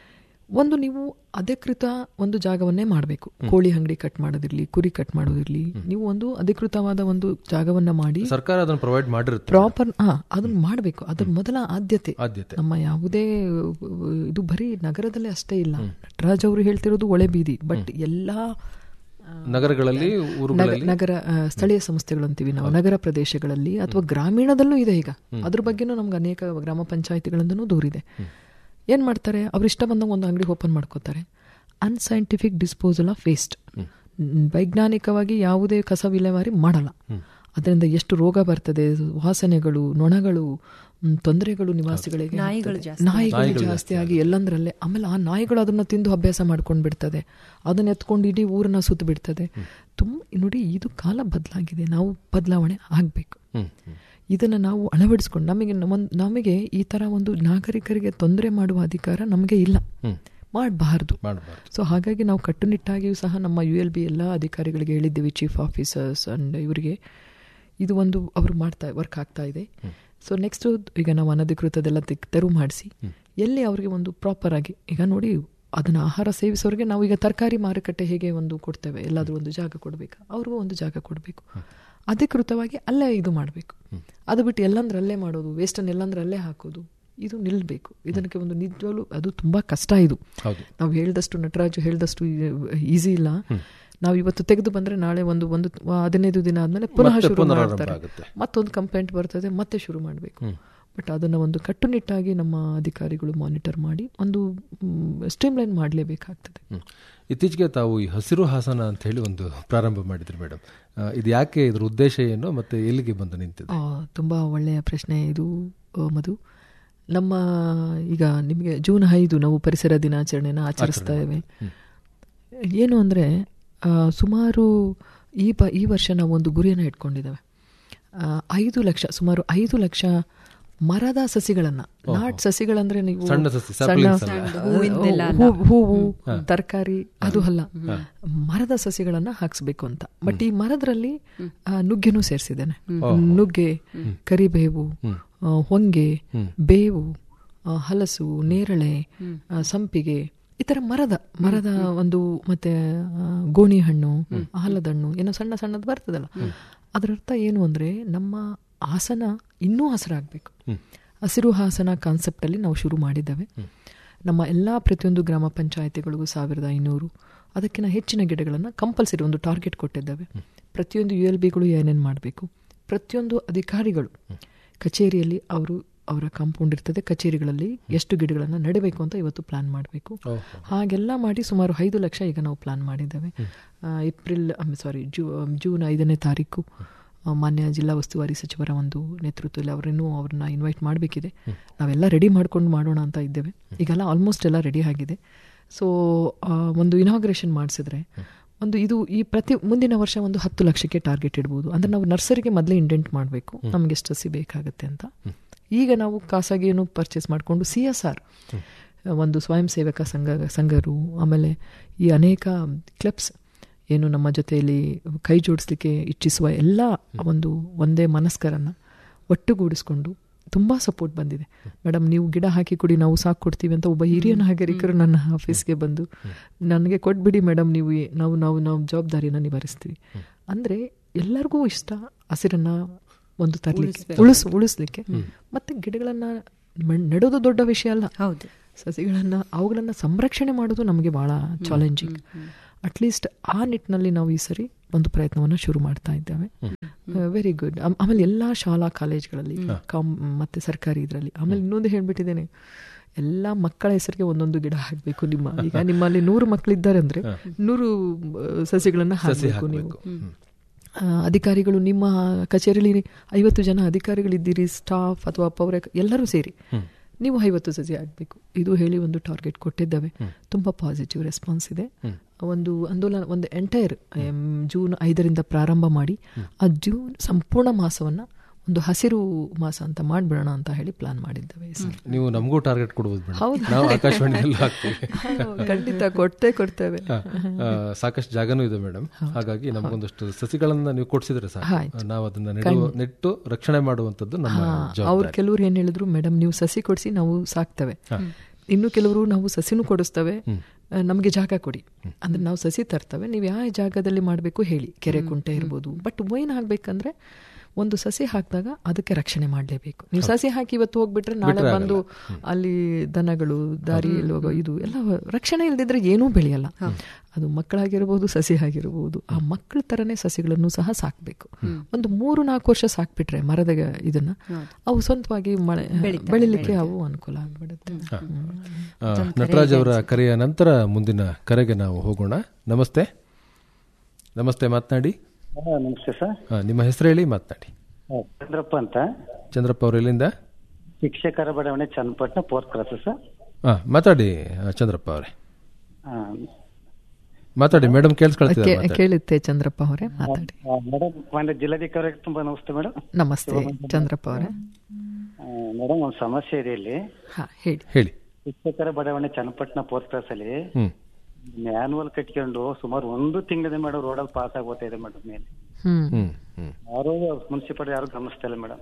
ಒಂದು ನೀವು ಅಧಿಕೃತ ಒಂದು ಜಾಗವನ್ನೇ ಮಾಡಬೇಕು ಕೋಳಿ ಅಂಗಡಿ ಕಟ್ ಮಾಡೋದಿರ್ಲಿ ಕುರಿ ಕಟ್ ಮಾಡೋದಿರ್ಲಿ ನೀವು ಒಂದು ಅಧಿಕೃತವಾದ ಒಂದು ಜಾಗವನ್ನ ಮಾಡಿ ಸರ್ಕಾರ ಅದನ್ನು ಪ್ರೊವೈಡ್ ಮಾಡಿರುತ್ತೆ ಪ್ರಾಪರ್ ಹಾ ಅದನ್ನ ಮಾಡಬೇಕು ಅದ್ರ ಮೊದಲ ಆದ್ಯತೆ ಆದ್ಯತೆ ನಮ್ಮ ಯಾವುದೇ ಅಹ್, ಇದು ಬರೀ ನಗರದಲ್ಲೇ ಅಷ್ಟೇ ಇಲ್ಲ ನಟರಾಜ್ ಅವರು ಹೇಳ್ತಿರೋದು ಒಳೆ ಬೀದಿ ಬಟ್ ಎಲ್ಲಾ ಆ, ನಗರಗಳಲ್ಲಿ ಊರುಗಳಲ್ಲಿ ನಗ- ನಗರ ಆ, ಸ್ಥಳೀಯ ಸಂಸ್ಥೆಗಳು ಅಂತೀವಿ ನಾವು ನಗರ ಪ್ರದೇಶಗಳಲ್ಲಿ ಅಥವಾ ಗ್ರಾಮೀಣದಲ್ಲೂ ಇದೆ ಈಗ ಅದ್ರ ಬಗ್ಗೆನೂ ನಮ್ಗೆ ಅನೇಕ ಗ್ರಾಮ ಪಂಚಾಯತಿಗಳಿಂದನೂ ದೂರಿದೆ ಏನ್ ಮಾಡ್ತಾರೆ ಅವ್ರ ಇಷ್ಟ ಬಂದಾಗ ಒಂದು ಅಂಗಡಿ ಓಪನ್ ಮಾಡ್ಕೋತಾರೆ ಅನ್ಸೈಂಟಿಫಿಕ್ ಡಿಸ್ಪೋಸಲ್ ಆಫ್ ವೇಸ್ಟ್ ವೈಜ್ಞಾನಿಕವಾಗಿ ಯಾವುದೇ ಕಸ ವಿಲೇವಾರಿ ಮಾಡಲ್ಲ ಅದರಿಂದ ಎಷ್ಟು ರೋಗ ಬರ್ತದೆ ವಾಸನೆಗಳು ನೊಣಗಳು ಮ್, ತೊಂದರೆಗಳು ನಿವಾಸಿಗಳಿಗೆ ಆಗ್ತದೆ. ನಾಯಿಗಳು ಜಾಸ್ತಿ ಆಗಿ ಎಲ್ಲಂದ್ರಲ್ಲೇ ಆಮೇಲೆ ಆ ನಾಯಿಗಳು ಅದನ್ನ ತಿಂದು ಅಭ್ಯಾಸ ಮಾಡ್ಕೊಂಡು ಬಿಡ್ತದೆ ಅದನ್ನ ಎತ್ಕೊಂಡು ಇಡೀ ಊರನ್ನ ಸುತ್ತ ಬಿಡ್ತದೆ ತುಂಬ ನೋಡಿ ಇದು ಕಾಲ ಬದಲಾಗಿದೆ ನಾವು ಬದಲಾವಣೆ ಆಗ್ಬೇಕು ಇದನ್ನ ನಾವು ಅಳವಡಿಸ್ಕೊಂಡು ನಮಗೆ ಒಂದು ನಮಗೆ ಈ ತರ ಒಂದು ನಾಗರಿಕರಿಗೆ ತೊಂದರೆ ಮಾಡುವ ಅಧಿಕಾರ ನಮಗೆ ಇಲ್ಲ ಮಾಡಬಾರ್ದು ಮಾಡಬಾರ್ದು ಸೊ ಹಾಗಾಗಿ ನಾವು ಕಟ್ಟುನಿಟ್ಟಾಗಿಯೂ ಸಹ ನಮ್ಮ ಯು ಎಲ್ ಬಿ ಎಲ್ಲ ಅಧಿಕಾರಿಗಳಿಗೆ ಹೇಳಿದ್ದೀವಿ ಚೀಫ್ ಆಫೀಸರ್ಸ್ ಅಂಡ್ ಇವರಿಗೆ ಇದು ಒಂದು ಅವರು ಮಾಡ್ತಾ ವರ್ಕ್ ಆಗ್ತಾ ಇದೆ ಸೊ ನೆಕ್ಸ್ಟ್ ಈಗ ನಾವು ಅನಧಿಕೃತದೆಲ್ಲ ತೆಗ್- ತೆರವು ಮಾಡಿಸಿ ಎಲ್ಲಿ ಅವರಿಗೆ ಒಂದು ಪ್ರಾಪರ್ ಆಗಿ ಈಗ ನೋಡಿ ಅದನ್ನ ಆಹಾರ ಸೇವಿಸೋರಿಗೆ ನಾವು ಈಗ ತರಕಾರಿ ಮಾರುಕಟ್ಟೆ ಹೇಗೆ ಒಂದು ಕೊಡ್ತೇವೆ ಎಲ್ಲಾದ್ರೂ ಒಂದು ಜಾಗ ಕೊಡಬೇಕು ಅವ್ರಿಗೂ ಒಂದು ಜಾಗ ಕೊಡಬೇಕು ಅಧಿಕೃತವಾಗಿ ಅಲ್ಲೇ ಇದು ಮಾಡಬೇಕು ಅದು ಬಿಟ್ಟು ಎಲ್ಲಂದ್ರಲ್ಲೇ ಮಾಡೋದು ವೇಸ್ಟನ್ನು ಎಲ್ಲಂದ್ರಲ್ಲೇ ಹಾಕೋದು ಇದು ನಿಲ್ಲಬೇಕು ಇದಕ್ಕೆ ಒಂದು ನಿಜವಾಗ್ಲೂ ಅದು ತುಂಬಾ ಕಷ್ಟ ಇದು ಹೌದು ನಾವು ಹೇಳ್ದಷ್ಟು ನಟರಾಜು ಹೇಳ್ದಷ್ಟು ಈಸಿ ಇಲ್ಲ ನಾವು ಇವತ್ತು ತೆಗೆದು ಬಂದ್ರೆ ನಾಳೆ ಒಂದು ಒಂದು ಹದಿನೈದು ದಿನ ಆದ್ಮೇಲೆ ಪುನಃ ಮತ್ತೆ ಶುರು ಪುನರಾರಂಭ ಮಾಡ್ತಾರೆ ಆಗುತ್ತೆ. ಮತ್ತೊಂದು ಕಂಪ್ಲೇಂಟ್ ಬರ್ತದೆ ಮತ್ತೆ ಶುರು ಮಾಡಬೇಕು ಬಟ್ ಅದನ್ನ ಒಂದು ಕಟ್ಟುನಿಟ್ಟಾಗಿ ನಮ್ಮ ಅಧಿಕಾರಿಗಳು ಮಾನಿಟರ್ ಮಾಡಿ ಒಂದು ಸ್ಟ್ರೀಮ್ಲೈನ್ ಮಾಡಲೇಬೇಕಾಗ್ತದೆ ಹ್ಮ್. ಇತ್ತೀಚೆಗೆ ತಾವು ಈ ಹಸಿರು ಹಾಸನ ಅಂತ ಹೇಳಿ ಒಂದು ಪ್ರಾರಂಭ ಮಾಡಿದ್ರಿ ಮೇಡಮ್ ಇದು ಯಾಕೆ ಇದ್ರ ಉದ್ದೇಶ ಏನು ಮತ್ತೆ ಎಲ್ಲಿಗೆ ಬಂದು ನಿಂತಿದೆ ಆ, ತುಂಬಾ ಒಳ್ಳೆಯ ಪ್ರಶ್ನೆ ಇದು ಆ, ಮಧು ನಮ್ಮ ಈಗ ನಿಮಗೆ ಜೂನ್ ಐದು ನಾವು ಪರಿಸರ ದಿನಾಚರಣೆನ ಆಚರಿಸ್ತೇವೆ ಏನು ಅಂದ್ರೆ ಆ, ಸುಮಾರು ಈ ಬ ಈ ವರ್ಷ ನಾವು ಒಂದು ಗುರಿಯನ್ನು ಇಟ್ಕೊಂಡಿದ್ದೇವೆ ಆ, ಐದು ಲಕ್ಷ ಸುಮಾರು ಐದು ಲಕ್ಷ ಮರದ ಸಸಿಗಳನ್ನ ನಾಟ್ ಸಸಿಗಳಂದ್ರೆ ನೀವು ಸಣ್ಣ ಸಸಿ, ಸಣ್ಣ saplings ಅಲ್ಲ. ಹೂ- ಹೂವು ತರಕಾರಿ ಅದು ಅಲ್ಲ ಮರದ ಸಸಿಗಳನ್ನ ಹಾಕ್ಸ್ಬೇಕು ಅಂತ ಬಟ್ ಈ ಮರದ್ರಲ್ಲಿ ಆ, ನುಗ್ಗೆನೂ ಸೇರಿಸಿದ್ದೇನೆ ನುಗ್ಗೆ ಕರಿಬೇವು ಆ, ಹೊಂಗೆ ಬೇವು ಆ, ಹಲಸು ನೇರಳೆ ಆ, ಸಂಪಿಗೆ ಈ ತರ ಮರದ ಮರದ ಒಂದು ಮತ್ತೆ ಆ, ಗೋಣಿ ಹಣ್ಣು ಆಲದ ಹಣ್ಣು ಏನೋ ಸಣ್ಣ ಸಣ್ಣದು ಬರ್ತದಲ್ಲ ಅದರ ಅರ್ಥ ಏನು ಅಂದ್ರೆ ನಮ್ಮ ಹಾಸನ ಇನ್ನೂ ಹಸಿರಾಗಬೇಕು ಹಸಿರು ಹಾಸನ ಕಾನ್ಸೆಪ್ಟ್ ಅಲ್ಲಿ ನಾವು ಶುರು ಮಾಡಿದ್ದೇವೆ ನಮ್ಮ ಎಲ್ಲಾ ಪ್ರತಿಯೊಂದು ಗ್ರಾಮ ಪಂಚಾಯತಿಗಳಿಗೂ ಸಾವಿರದ ಐನೂರು ಅದಕ್ಕಿಂತ ಹೆಚ್ಚಿನ ಗಿಡಗಳನ್ನು ಕಂಪಲ್ಸರಿ ಒಂದು ಟಾರ್ಗೆಟ್ ಕೊಟ್ಟಿದ್ದೇವೆ ಪ್ರತಿಯೊಂದು ಯು ಎಲ್ ಬಿಗಳು ಏನೇನು ಮಾಡಬೇಕು ಪ್ರತಿಯೊಂದು ಅಧಿಕಾರಿಗಳು ಕಚೇರಿಯಲ್ಲಿ ಅವರು ಅವರ ಕಾಂಪೌಂಡ್ ಇರ್ತದೆ ಕಚೇರಿಗಳಲ್ಲಿ ಎಷ್ಟು ಗಿಡಗಳನ್ನು ನೆಡಬೇಕು ಅಂತ ಇವತ್ತು ಪ್ಲಾನ್ ಮಾಡಬೇಕು ಹಾಗೆಲ್ಲ ಮಾಡಿ ಸುಮಾರು ಐದು ಲಕ್ಷ ಈಗ ನಾವು ಪ್ಲಾನ್ ಮಾಡಿದ್ದೇವೆ ಆ, ಏಪ್ರಿಲ್ ಸಾರಿ ಜೂ ಜೂನ್ ಐದನೇ ತಾರೀಕು ಆ, ಮಾನ್ಯ ಜಿಲ್ಲಾ ಉಸ್ತುವಾರಿ ಸಚಿವರ ಒಂದು ನೇತೃತ್ವದಲ್ಲಿ ಅವರನ್ನು ಅವ್ರನ್ನ ಇನ್ವೈಟ್ ಮಾಡಬೇಕಿದೆ ನಾವೆಲ್ಲ ರೆಡಿ ಮಾಡ್ಕೊಂಡು ಮಾಡೋಣ ಅಂತ ಇದ್ದೇವೆ ಈಗೆಲ್ಲ ಆಲ್ಮೋಸ್ಟ್ ಎಲ್ಲ ರೆಡಿ ಆಗಿದೆ ಸೊ ಒಂದು ಇನಾಗ್ರೇಷನ್ ಮಾಡಿಸಿದ್ರೆ ಒಂದು ಇದು ಈ ಪ್ರತಿ ಮುಂದಿನ ವರ್ಷ ಒಂದು ಹತ್ತು ಲಕ್ಷಕ್ಕೆ ಟಾರ್ಗೆಟ್ ಇಡ್ಬೋದು ಅಂದ್ರೆ ನಾವು ನರ್ಸರಿಗೆ ಮೊದಲೇ ಇಂಡೆಂಟ್ ಮಾಡಬೇಕು ನಮ್ಗೆ ಎಷ್ಟು ಸಸಿ ಬೇಕಾಗುತ್ತೆ ಅಂತ ಈಗ ನಾವು ಖಾಸಗಿಯನ್ನು ಪರ್ಚೇಸ್ ಮಾಡಿಕೊಂಡು ಸಿ ಎಸ್ ಆರ್ ಒಂದು ಸ್ವಯಂ ಸೇವಕ ಸಂಘ ಸಂಘರು ಆಮೇಲೆ ಈ ಅನೇಕ ಕ್ಲಬ್ಸ್ ಏನು ನಮ್ಮ ಜೊತೆಯಲ್ಲಿ ಕೈ ಜೋಡಿಸ್ಲಿಕ್ಕೆ ಇಚ್ಛಿಸುವ ಎಲ್ಲ ಒಂದು ಒಂದೇ ಮನಸ್ಕರನ್ನ ಒಟ್ಟುಗೂಡಿಸ್ಕೊಂಡು ತುಂಬಾ ಸಪೋರ್ಟ್ ಬಂದಿದೆ ಮೇಡಮ್ ನೀವು ಗಿಡ ಹಾಕಿ ಕೊಡಿ ನಾವು ಸಾಕು ಕೊಡ್ತೀವಿ ಅಂತ ಒಬ್ಬ ಹಿರಿಯ ನಾಗರಿಕರು ನನ್ನ ಆಫೀಸ್ಗೆ ಬಂದು ನನಗೆ ಕೊಟ್ಬಿಡಿ ಮೇಡಮ್ ನೀವು ಈ- ನಾವು ನಾವು ನಾವು ಜವಾಬ್ದಾರಿನ ನಿಭಾಯಿಸ್ತೀವಿ ಅಂದ್ರೆ ಎಲ್ಲರಿಗೂ ಇಷ್ಟ ಹಸಿರನ್ನ ಒಂದು ತರಲಿಕ್ಕೆ ಉಳಿಸ್ ಉಳಿಸ್ಲಿಕ್ಕೆ ಮತ್ತೆ ಗಿಡಗಳನ್ನ ಮಣ್- ನೆಡೋದು ದೊಡ್ಡ ವಿಷಯ ಅಲ್ಲ ಹೌದು ಸಸಿಗಳನ್ನ ಅವುಗಳನ್ನ ಸಂರಕ್ಷಣೆ ಮಾಡೋದು ನಮಗೆ ಬಹಳ ಚಾಲೆಂಜಿಂಗ್ ಅಟ್ಲೀಸ್ಟ್ ಆ ನಿಟ್ಟಿನಲ್ಲಿ ನಾವು ಈ ಸರಿ ಒಂದು ಪ್ರಯತ್ನವನ್ನು ಶುರು ಮಾಡ್ತಾ ಇದ್ದೇವೆ ವೆರಿ ಗುಡ್ ಆಮೇಲೆ ಎಲ್ಲ ಶಾಲಾ ಕಾಲೇಜ್ಗಳಲ್ಲಿ ಕಾಮ್ ಮತ್ತೆ ಸರ್ಕಾರಿ ಇದರಲ್ಲಿ ಆಮೇಲೆ ಇನ್ನೊಂದು ಹೇಳ್ಬಿಟ್ಟಿದ್ದೇನೆ ಎಲ್ಲ ಮಕ್ಕಳ ಹೆಸರಿಗೆ ಒಂದೊಂದು ಗಿಡ ಹಾಕಬೇಕು ನಿಮ್ಮ ಈಗ ನಿಮ್ಮಲ್ಲಿ ನೂರು ಮಕ್ಕಳಿದ್ದಾರೆ ಅಂದ್ರೆ ನೂರು ಆ, ಸಸಿಗಳನ್ನ ಹಾಕಬೇಕು ನೀವು ಆ, ಅಧಿಕಾರಿಗಳು ನಿಮ್ಮ ಕಚೇರಿಯಲ್ಲಿ ಐವತ್ತು ಜನ ಅಧಿಕಾರಿಗಳಿದ್ದೀರಿ ಸ್ಟಾಫ್ ಅಥವಾ ಪೌರ ಎಲ್ಲರೂ ಸೇರಿ ನೀವು ಐವತ್ತು ಸಸಿ ಆಗಬೇಕು ಇದು ಹೇಳಿ ಒಂದು ಟಾರ್ಗೆಟ್ ಕೊಟ್ಟಿದ್ದೇವೆ ತುಂಬಾ ಪಾಸಿಟಿವ್ ರೆಸ್ಪಾನ್ಸ್ ಇದೆ ಒಂದು ಆಂದೋಲನ ಒಂದು ಎಂಟೈರ್ ಜೂನ್ ಐದರಿಂದ ಪ್ರಾರಂಭ ಮಾಡಿ ಆ ಜೂನ್ ಸಂಪೂರ್ಣ ಮಾಸವನ್ನ ಒಂದು ಹಸಿರು ಮಾಸ ಅಂತ ಮಾಡ್ಬಿಡೋಣ ಅಂತ ಹೇಳಿ ಪ್ಲಾನ್ ಮಾಡಿದ್ದೇವೆ ಈ ಸಲ. ನೀವು ನಮಗೂ ಟಾರ್ಗೆಟ್ ಕೊಡ್ಬೋದು ಮೇಡಮ್ ಹೌದು. ನಾವು ಆಕಾಶವಾಣಿಯಲ್ಲಿ ಹಾಕ್ತೀವಿ ಖಂಡಿತ ಕೊಡ್ತೇ ಕೊಡ್ತೇವೆ ಹಾ, ಆ, ಸಾಕಷ್ಟು ಜಾಗನೂ ಇದೆ ಮೇಡಮ್ ಹಾಗಾಗಿ ನಮಗೊಂದಷ್ಟು ಸಸಿಗಳನ್ನ ನೀವು ಕೊಡ್ಸಿದ್ರೆ ಸಾಕು ಆಯ್ತು. ನಾವು ಅದನ್ನ ನೆಡುವ ನೆಟ್ಟು ರಕ್ಷಣೆ ಮಾಡುವಂತದ್ದು ನಮ್ಮ ಅವ್ರು ಜವಾಬ್ದಾರಿ ಕೆಲವ್ರು ಏನ್ ಹೇಳಿದ್ರು ಮೇಡಮ್ ನೀವು ಸಸಿ ಕೊಡಿಸಿ ನಾವು ಸಾಕ್ತೇವೆ ಇನ್ನು ಕೆಲವರು ನಾವು ಸಸಿನೂ ಕೊಡಿಸ್ತೇವೆ ನಮಗೆ ಜಾಗ ಕೊಡಿ ಅಂದ್ರೆ ನಾವು ಸಸಿ ತರ್ತೇವೆ ನೀವು ಯಾವ ಜಾಗದಲ್ಲಿ ಮಾಡಬೇಕು ಹೇಳಿ ಕೆರೆ ಕುಂಟೆ ಇರ್ಬೋದು ಬಟ್ ಏನ್ ಆಗ್ಬೇಕಂದ್ರೆ ಒಂದು ಸಸಿ ಹಾಕಿದಾಗ ಅದಕ್ಕೆ ರಕ್ಷಣೆ ಮಾಡಲೇಬೇಕು ನೀವು ಸಸಿ ಹಾಕಿ ಇವತ್ತು ಹೋಗ್ಬಿಟ್ರೆ ನಾಳೆ ಬಂದು ಅಲ್ಲಿ ದನಗಳು ದಾರಿಯಲ್ಲಿ ಹೋಗೋ ಇದು ಎಲ್ಲ ರಕ್ಷಣೆ ಇಲ್ದಿದ್ರೆ ಏನೂ ಬೆಳೆಯಲ್ಲ ಅದು ಮಕ್ಕಳಾಗಿರ್ಬೋದು ಸಸಿ ಆಗಿರ್ಬೋದು ಆ ಮಕ್ಕಳ ತರನೇ ಸಸಿಗಳನ್ನು ಸಹ ಸಾಕ್ಬೇಕು ಒಂದು ಮೂರು ನಾಲ್ಕು ವರ್ಷ ಸಾಕ್ಬಿಟ್ರೆ ಮರದ ಇದನ್ನ ಅವು ಸ್ವಂತವಾಗಿ ಮಳೆ ಬೆಳಿಲಿಕ್ಕೆ ಅವು ಅನುಕೂಲ ಆಗ್ಬಿಡುತ್ತೆ ಆ, ನಟರಾಜ್ ಅವರ ಕರೆಯ ನಂತರ ಮುಂದಿನ ಕರೆಗೆ ನಾವು ಹೋಗೋಣ ನಮಸ್ತೆ ನಮಸ್ತೆ ಮಾತನಾಡಿ ಹಾ, ನಮಸ್ತೆ ಸರ್ ಆ, ನಿಮ್ಮ ಹೆಸರು ಹೇಳಿ ಮಾತನಾಡಿ ಹಾ, ಚಂದ್ರಪ್ಪ ಅಂತ ಚಂದ್ರಪ್ಪ ಅವರು ಎಲ್ಲಿಂದ ಶಿಕ್ಷಕರ ಬಡಾವಣೆ ಚನ್ನಪಟ್ಟಣ ಫೋರ್ತ್ ಕ್ಲಾಸ್ ಸರ್ ಹಾ ಮಾತಾಡಿ ಆ, ಚಂದ್ರಪ್ಪ ಅವರೇ ಹಾ, ಮಾತಾಡಿ ಮೇಡಮ್ ಕೇಳಿಸ್ಕೊಳ್ತಿದ್ದಾರೆ ಕೇ- ಮಾತಾಡಿ. ಕೇಳುತ್ತೆ ಚಂದ್ರಪ್ಪ ಅವರೇ ಮಾತಾಡಿ ಹಾ, ಮೇಡಮ್ ಮಾನ್ಯ ಜಿಲ್ಲಾಧಿಕಾರಿಗೆ ತುಂಬಾ ನಮಸ್ತೆ ಮೇಡಮ್ ನಮಸ್ತೆ ಚಂದ್ರಪ್ಪ ಅವರೇ ಆ, ಮೇಡಮ್ ಒಂದು ಸಮಸ್ಯೆ ಇದೆ ಇಲ್ಲಿ ಹಾ ಹೇಳಿ ಹೇಳಿ ಶಿಕ್ಷಕರ ಬಡಾವಣೆ ಚನ್ನಪಟ್ಟಣ ಫೋರ್ತ್ ಕ್ಲಾಸ್ ಅಲ್ಲಿ ಹ್ಮ್ ಮ್ಯಾನ್ಯಲ್ ಕಟ್ಕೊಂಡು ಸುಮಾರು ಒಂದು ತಿಂಗಳಿದೆ ಮೇಡಮ್ ರೋಡಲ್ಲಿ ಪಾಸ್ ಆಗೋತಾ ಇದೆ ಮೇಡಮ್ ಮೇಲೆ ಹ್ಮ್ ಹ್ಮ್ ಹ್ಮ್ ಯಾರು ಮುನ್ಸಿಪಾಲ್ ಯಾರು ಗಮನಿಸ್ತಾ ಇಲ್ಲ ಮೇಡಮ್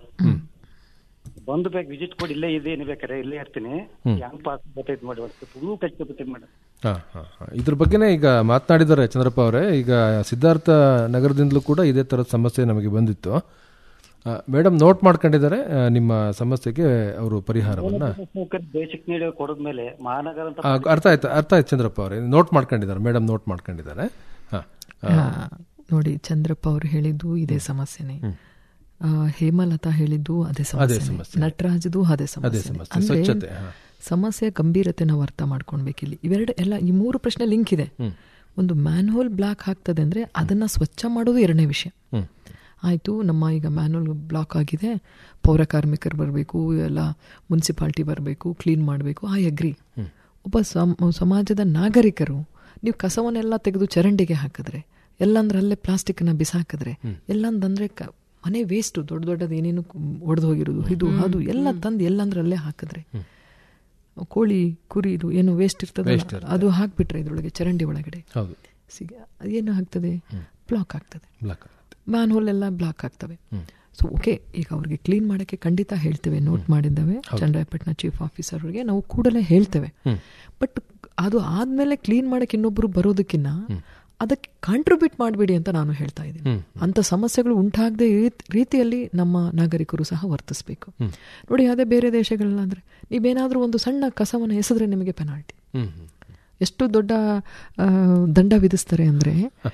ಬಂದು ಬೇಕು ವಿಸಿಟ್ ಕೊಡಿ ಇಲ್ಲೇ ಇದೆ ಏನ್ ಬೇಕಾರೆ ಇಲ್ಲೇ ಇರ್ತೀನಿ ಹೆಂಗ್ ಪಾಸ್ ಗೊತ್ತೈತೆ ಮಾಡಿ ಒಂದು ಫುಲ್ ಕಟ್ಕೊಬಿಟ್ಟಿದೆ ಮೇಡಮ್ ಹಾ, ಹಾ, ಹಾ. ಇದ್ರ ಬಗ್ಗೆನೇ ಈಗ ಮಾತನಾಡಿದ್ದಾರೆ ಚಂದ್ರಪ್ಪ ಅವರೇ ಈಗ ಸಿದ್ಧಾರ್ಥ ನಗರದಿಂದಲೂ ಕೂಡ ಇದೇ ತರದ ಸಮಸ್ಯೆ ನಮಗೆ ಬಂದಿತ್ತು ಮೇಡಮ್ ನೋಟ್ ಮಾಡ್ಕೊಂಡಿದ್ದಾರೆ ಆ, ನಿಮ್ಮ ಸಮಸ್ಯೆಗೆ ಅವರು ಪರಿಹಾರವನ್ನ ಬೇಸಿಕ್ ನೀಡಿ ಕೊಡದ್ಮೇಲೆ ಮಹಾನಗರ ಅಂತ ಆ, ಅರ್ಥ ಆಯ್ತು ಅರ್ಥ ಆಯ್ತು ಚಂದ್ರಪ್ಪ ಅವರೇ ನೋಟ್ ಮಾಡ್ಕೊಂಡಿದ್ದಾರೆ ಮೇಡಮ್ ನೋಟ್ ಮಾಡ್ಕೊಂಡಿದ್ದಾರೆ ಹಾ ಆ, ಹಾ, ನೋಡಿ ಚಂದ್ರಪ್ಪ ಅವರು ಹೇಳಿದ್ದು ಇದೇ ಸಮಸ್ಯೆನೆ ಆ, ಹೇಮಲತಾ ಹೇಳಿದ್ದು ಅದೇ ಸಮಸ್ಯೆ ಸಮಸ್ಯೆ. ನಟರಾಜದು ಅದೇ ಸಮಸ್ಯೆ ಸಮಸ್ಯೆ. ಅಂದ್ರೆ ಸ್ವಚ್ಛತೆ, ಹಾ. ಸಮಸ್ಯೆ ಗಂಭೀರತೆ ನಾವು ಅರ್ಥ ಮಾಡ್ಕೊಳ್ಬೇಕಿಲ್ಲಿ ಇವೆರಡು ಎಲ್ಲ ಈ ಮೂರು ಪ್ರಶ್ನೆ ಲಿಂಕ್ ಇದೆ ಒಂದು ಮ್ಯಾನ್ಹೋಲ್ ಬ್ಲಾಕ್ ಆಗ್ತದೆ ಅಂದ್ರೆ ಅದನ್ನ ಸ್ವಚ್ಛ ಮಾಡೋದು ಎರಡನೇ ವಿಷಯ ಹ್ಮ್. ಆಯ್ತು ನಮ್ಮ ಈಗ ಮ್ಯಾನ್ಹೋಲ್ ಬ್ಲಾಕ್ ಆಗಿದೆ ಪೌರ ಕಾರ್ಮಿಕರು ಬರಬೇಕು ಎಲ್ಲ ಮುನ್ಸಿಪಾಲ್ಟಿ ಬರಬೇಕು ಕ್ಲೀನ್ ಮಾಡಬೇಕು ಐ ಅಗ್ರಿ ಒಬ್ಬ ಸಮ- ಸಮಾಜದ ನಾಗರಿಕರು ನೀವು ಕಸವನ್ನೆಲ್ಲ ತೆಗೆದು ಚರಂಡಿಗೆ ಹಾಕಿದ್ರೆ ಎಲ್ಲಂದ್ರೆ ಅಲ್ಲೇ ಪ್ಲಾಸ್ಟಿಕ್ನ ಬಿಸಾಕಿದ್ರೆ ಎಲ್ಲಂದ್ರೆ ಕ- ಮನೆ ವೇಸ್ಟ್ ದೊಡ್ಡ ದೊಡ್ಡದು ಏನೇನು ಒಡೆದು ಹೋಗಿರೋದು ಇದು ಅದು ಎಲ್ಲ ತಂದು ಎಲ್ಲಂದ್ರೆ ಅಲ್ಲೇ ಹಾಕಿದ್ರೆ ಕೋಳಿ ಕುರಿ ಇದು ಏನು ವೇಸ್ಟ್ ಇರ್ತದೆ ಅದು ಹಾಕ್ಬಿಟ್ರೆ ಇದ್ರೊಳಗೆ ಚರಂಡಿ ಒಳಗಡೆ ಹೌದು ಸಿಗ ಏನು ಆಗ್ತದೆ ಬ್ಲಾಕ್ ಆಗ್ತದೆ ಬ್ಲಾಕ್ ಮ್ಯಾನ್ ಹೋಲ್ ಎಲ್ಲ ಬ್ಲಾಕ್ ಆಗ್ತವೆ ಸೊ ಓಕೆ ಈಗ ಅವ್ರಿಗೆ ಕ್ಲೀನ್ ಮಾಡೋಕ್ಕೆ ಖಂಡಿತ ಹೇಳ್ತೇವೆ ನೋಟ್ ಮಾಡಿದ್ದೇವೆ ಚಂದ್ರಾಯಪಟ್ಟಣ ಚೀಫ್ ಆಫೀಸರ್ ಅವ್ರಿಗೆ ನಾವು ಕೂಡಲೇ ಹೇಳ್ತೇವೆ ಬಟ್ ಅದು ಆದ್ಮೇಲೆ ಕ್ಲೀನ್ ಮಾಡಕ್ಕೆ ಇನ್ನೊಬ್ರು ಬರೋದಕ್ಕಿನ್ನ ಅದಕ್ಕೆ ಕಾಂಟ್ರಿಬ್ಯೂಟ್ ಮಾಡಬೇಡಿ ಅಂತ ನಾನು ಹೇಳ್ತಾ ಇದ್ದೀನಿ ಅಂತ ಸಮಸ್ಯೆಗಳು ಉಂಟಾಗದೆ ರೀತಿಯಲ್ಲಿ ನಮ್ಮ ನಾಗರಿಕರು ಸಹ ವರ್ತಿಸಬೇಕು ನೋಡಿ ಅದೇ ಬೇರೆ ದೇಶಗಳಲ್ಲ ಅಂದ್ರೆ ನೀವೇನಾದ್ರೂ ಒಂದು ಸಣ್ಣ ಕಸವನ್ನು ಎಸೆದ್ರೆ ನಿಮಗೆ ಪೆನಾಲ್ಟಿ ಹ್ಮ್ ಹ್ಮ್ ಎಷ್ಟು ದೊಡ್ಡ ಆ, ದಂಡ ವಿಧಿಸ್ತಾರೆ ಅಂದ್ರೆ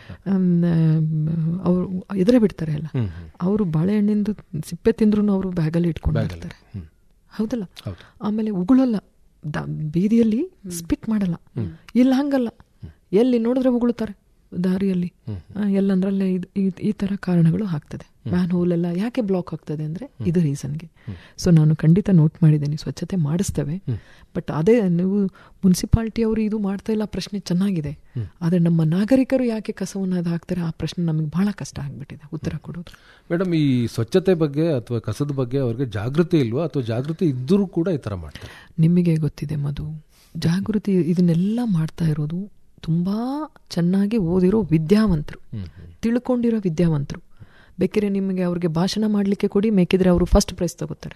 ಅವರು ಎದುರೇ ಬಿಡ್ತಾರೆ ಅಲ್ಲ ಅವರು ಬಾಳೆಹಣ್ಣಿಂದು ಸಿಪ್ಪೆ ತಿಂದ್ರು ಅವರು ಬ್ಯಾಗಲ್ಲಿ ಇಟ್ಕೊಂಡು ಬರ್ತಾರೆ ಹೌದಲ್ಲ ಆಮೇಲೆ ಉಗುಳಲ್ಲ ದ- ಬೀದಿಯಲ್ಲಿ ಸ್ಪಿಟ್ ಮಾಡಲ್ಲ ಇಲ್ಲಿ ಹಂಗಲ್ಲ ಎಲ್ಲಿ ನೋಡಿದ್ರೆ ಉಗುಳುತ್ತಾರೆ ದಾರಿಯಲ್ಲಿ ಆ, ಎಲ್ಲಂದ್ರಲ್ಲೇ ಇದ್- ಇದ್- ಈ ತರ ಕಾರಣಗಳು ಆಗ್ತದೆ ಮ್ಯಾನ್ ಹೋಲ್ ಎಲ್ಲ ಯಾಕೆ ಬ್ಲಾಕ್ ಆಗ್ತದೆ ಅಂದ್ರೆ ಇದು ರೀಸನ್ಗೆ ಸೊ ನಾನು ಖಂಡಿತ ನೋಟ್ ಮಾಡಿದ್ದೇನೆ ಸ್ವಚ್ಛತೆ ಮಾಡಿಸ್ತೇವೆ ಬಟ್ ಅದೇ ನೀವು ಮುನ್ಸಿಪಾಲ್ಟಿ ಅವರು ಇದು ಮಾಡ್ತಾ ಇಲ್ಲ ಪ್ರಶ್ನೆ ಚೆನ್ನಾಗಿದೆ ಆದ್ರೆ ನಮ್ಮ ನಾಗರಿಕರು ಯಾಕೆ ಕಸವನ್ನು ಅದು ಹಾಕ್ತಾರೆ ಆ ಪ್ರಶ್ನೆ ನಮಗೆ ಬಹಳ ಕಷ್ಟ ಆಗ್ಬಿಟ್ಟಿದೆ ಉತ್ತರ ಕೊಡೋದು ಮೇಡಮ್ ಈ ಸ್ವಚ್ಛತೆ ಬಗ್ಗೆ ಅಥವಾ ಕಸದ ಬಗ್ಗೆ ಅವ್ರಿಗೆ ಜಾಗೃತಿ ಇಲ್ವಾ ಅಥವಾ ಜಾಗೃತಿ ಇದ್ದರೂ ಕೂಡ ಈ ತರ ಮಾಡ್ತಾರೆ ನಿಮಗೆ ಗೊತ್ತಿದೆ ಮಧು ಜಾಗೃತಿ ಇದನ್ನೆಲ್ಲ ಮಾಡ್ತಾ ಇರೋದು ತುಂಬಾ ಚೆನ್ನಾಗಿ ಓದಿರೋ ವಿದ್ಯಾವಂತರು ತಿಳ್ಕೊಂಡಿರೋ ವಿದ್ಯಾವಂತರು ಬೇಕಿದ್ರೆ ನಿಮಗೆ ಅವ್ರಿಗೆ ಭಾಷಣ ಮಾಡ್ಲಿಕ್ಕೆ ಕೊಡಿ ಮೇಕಿದ್ರೆ ಅವರು ಫಸ್ಟ್ ಪ್ರೈಸ್ ತಗೋತಾರೆ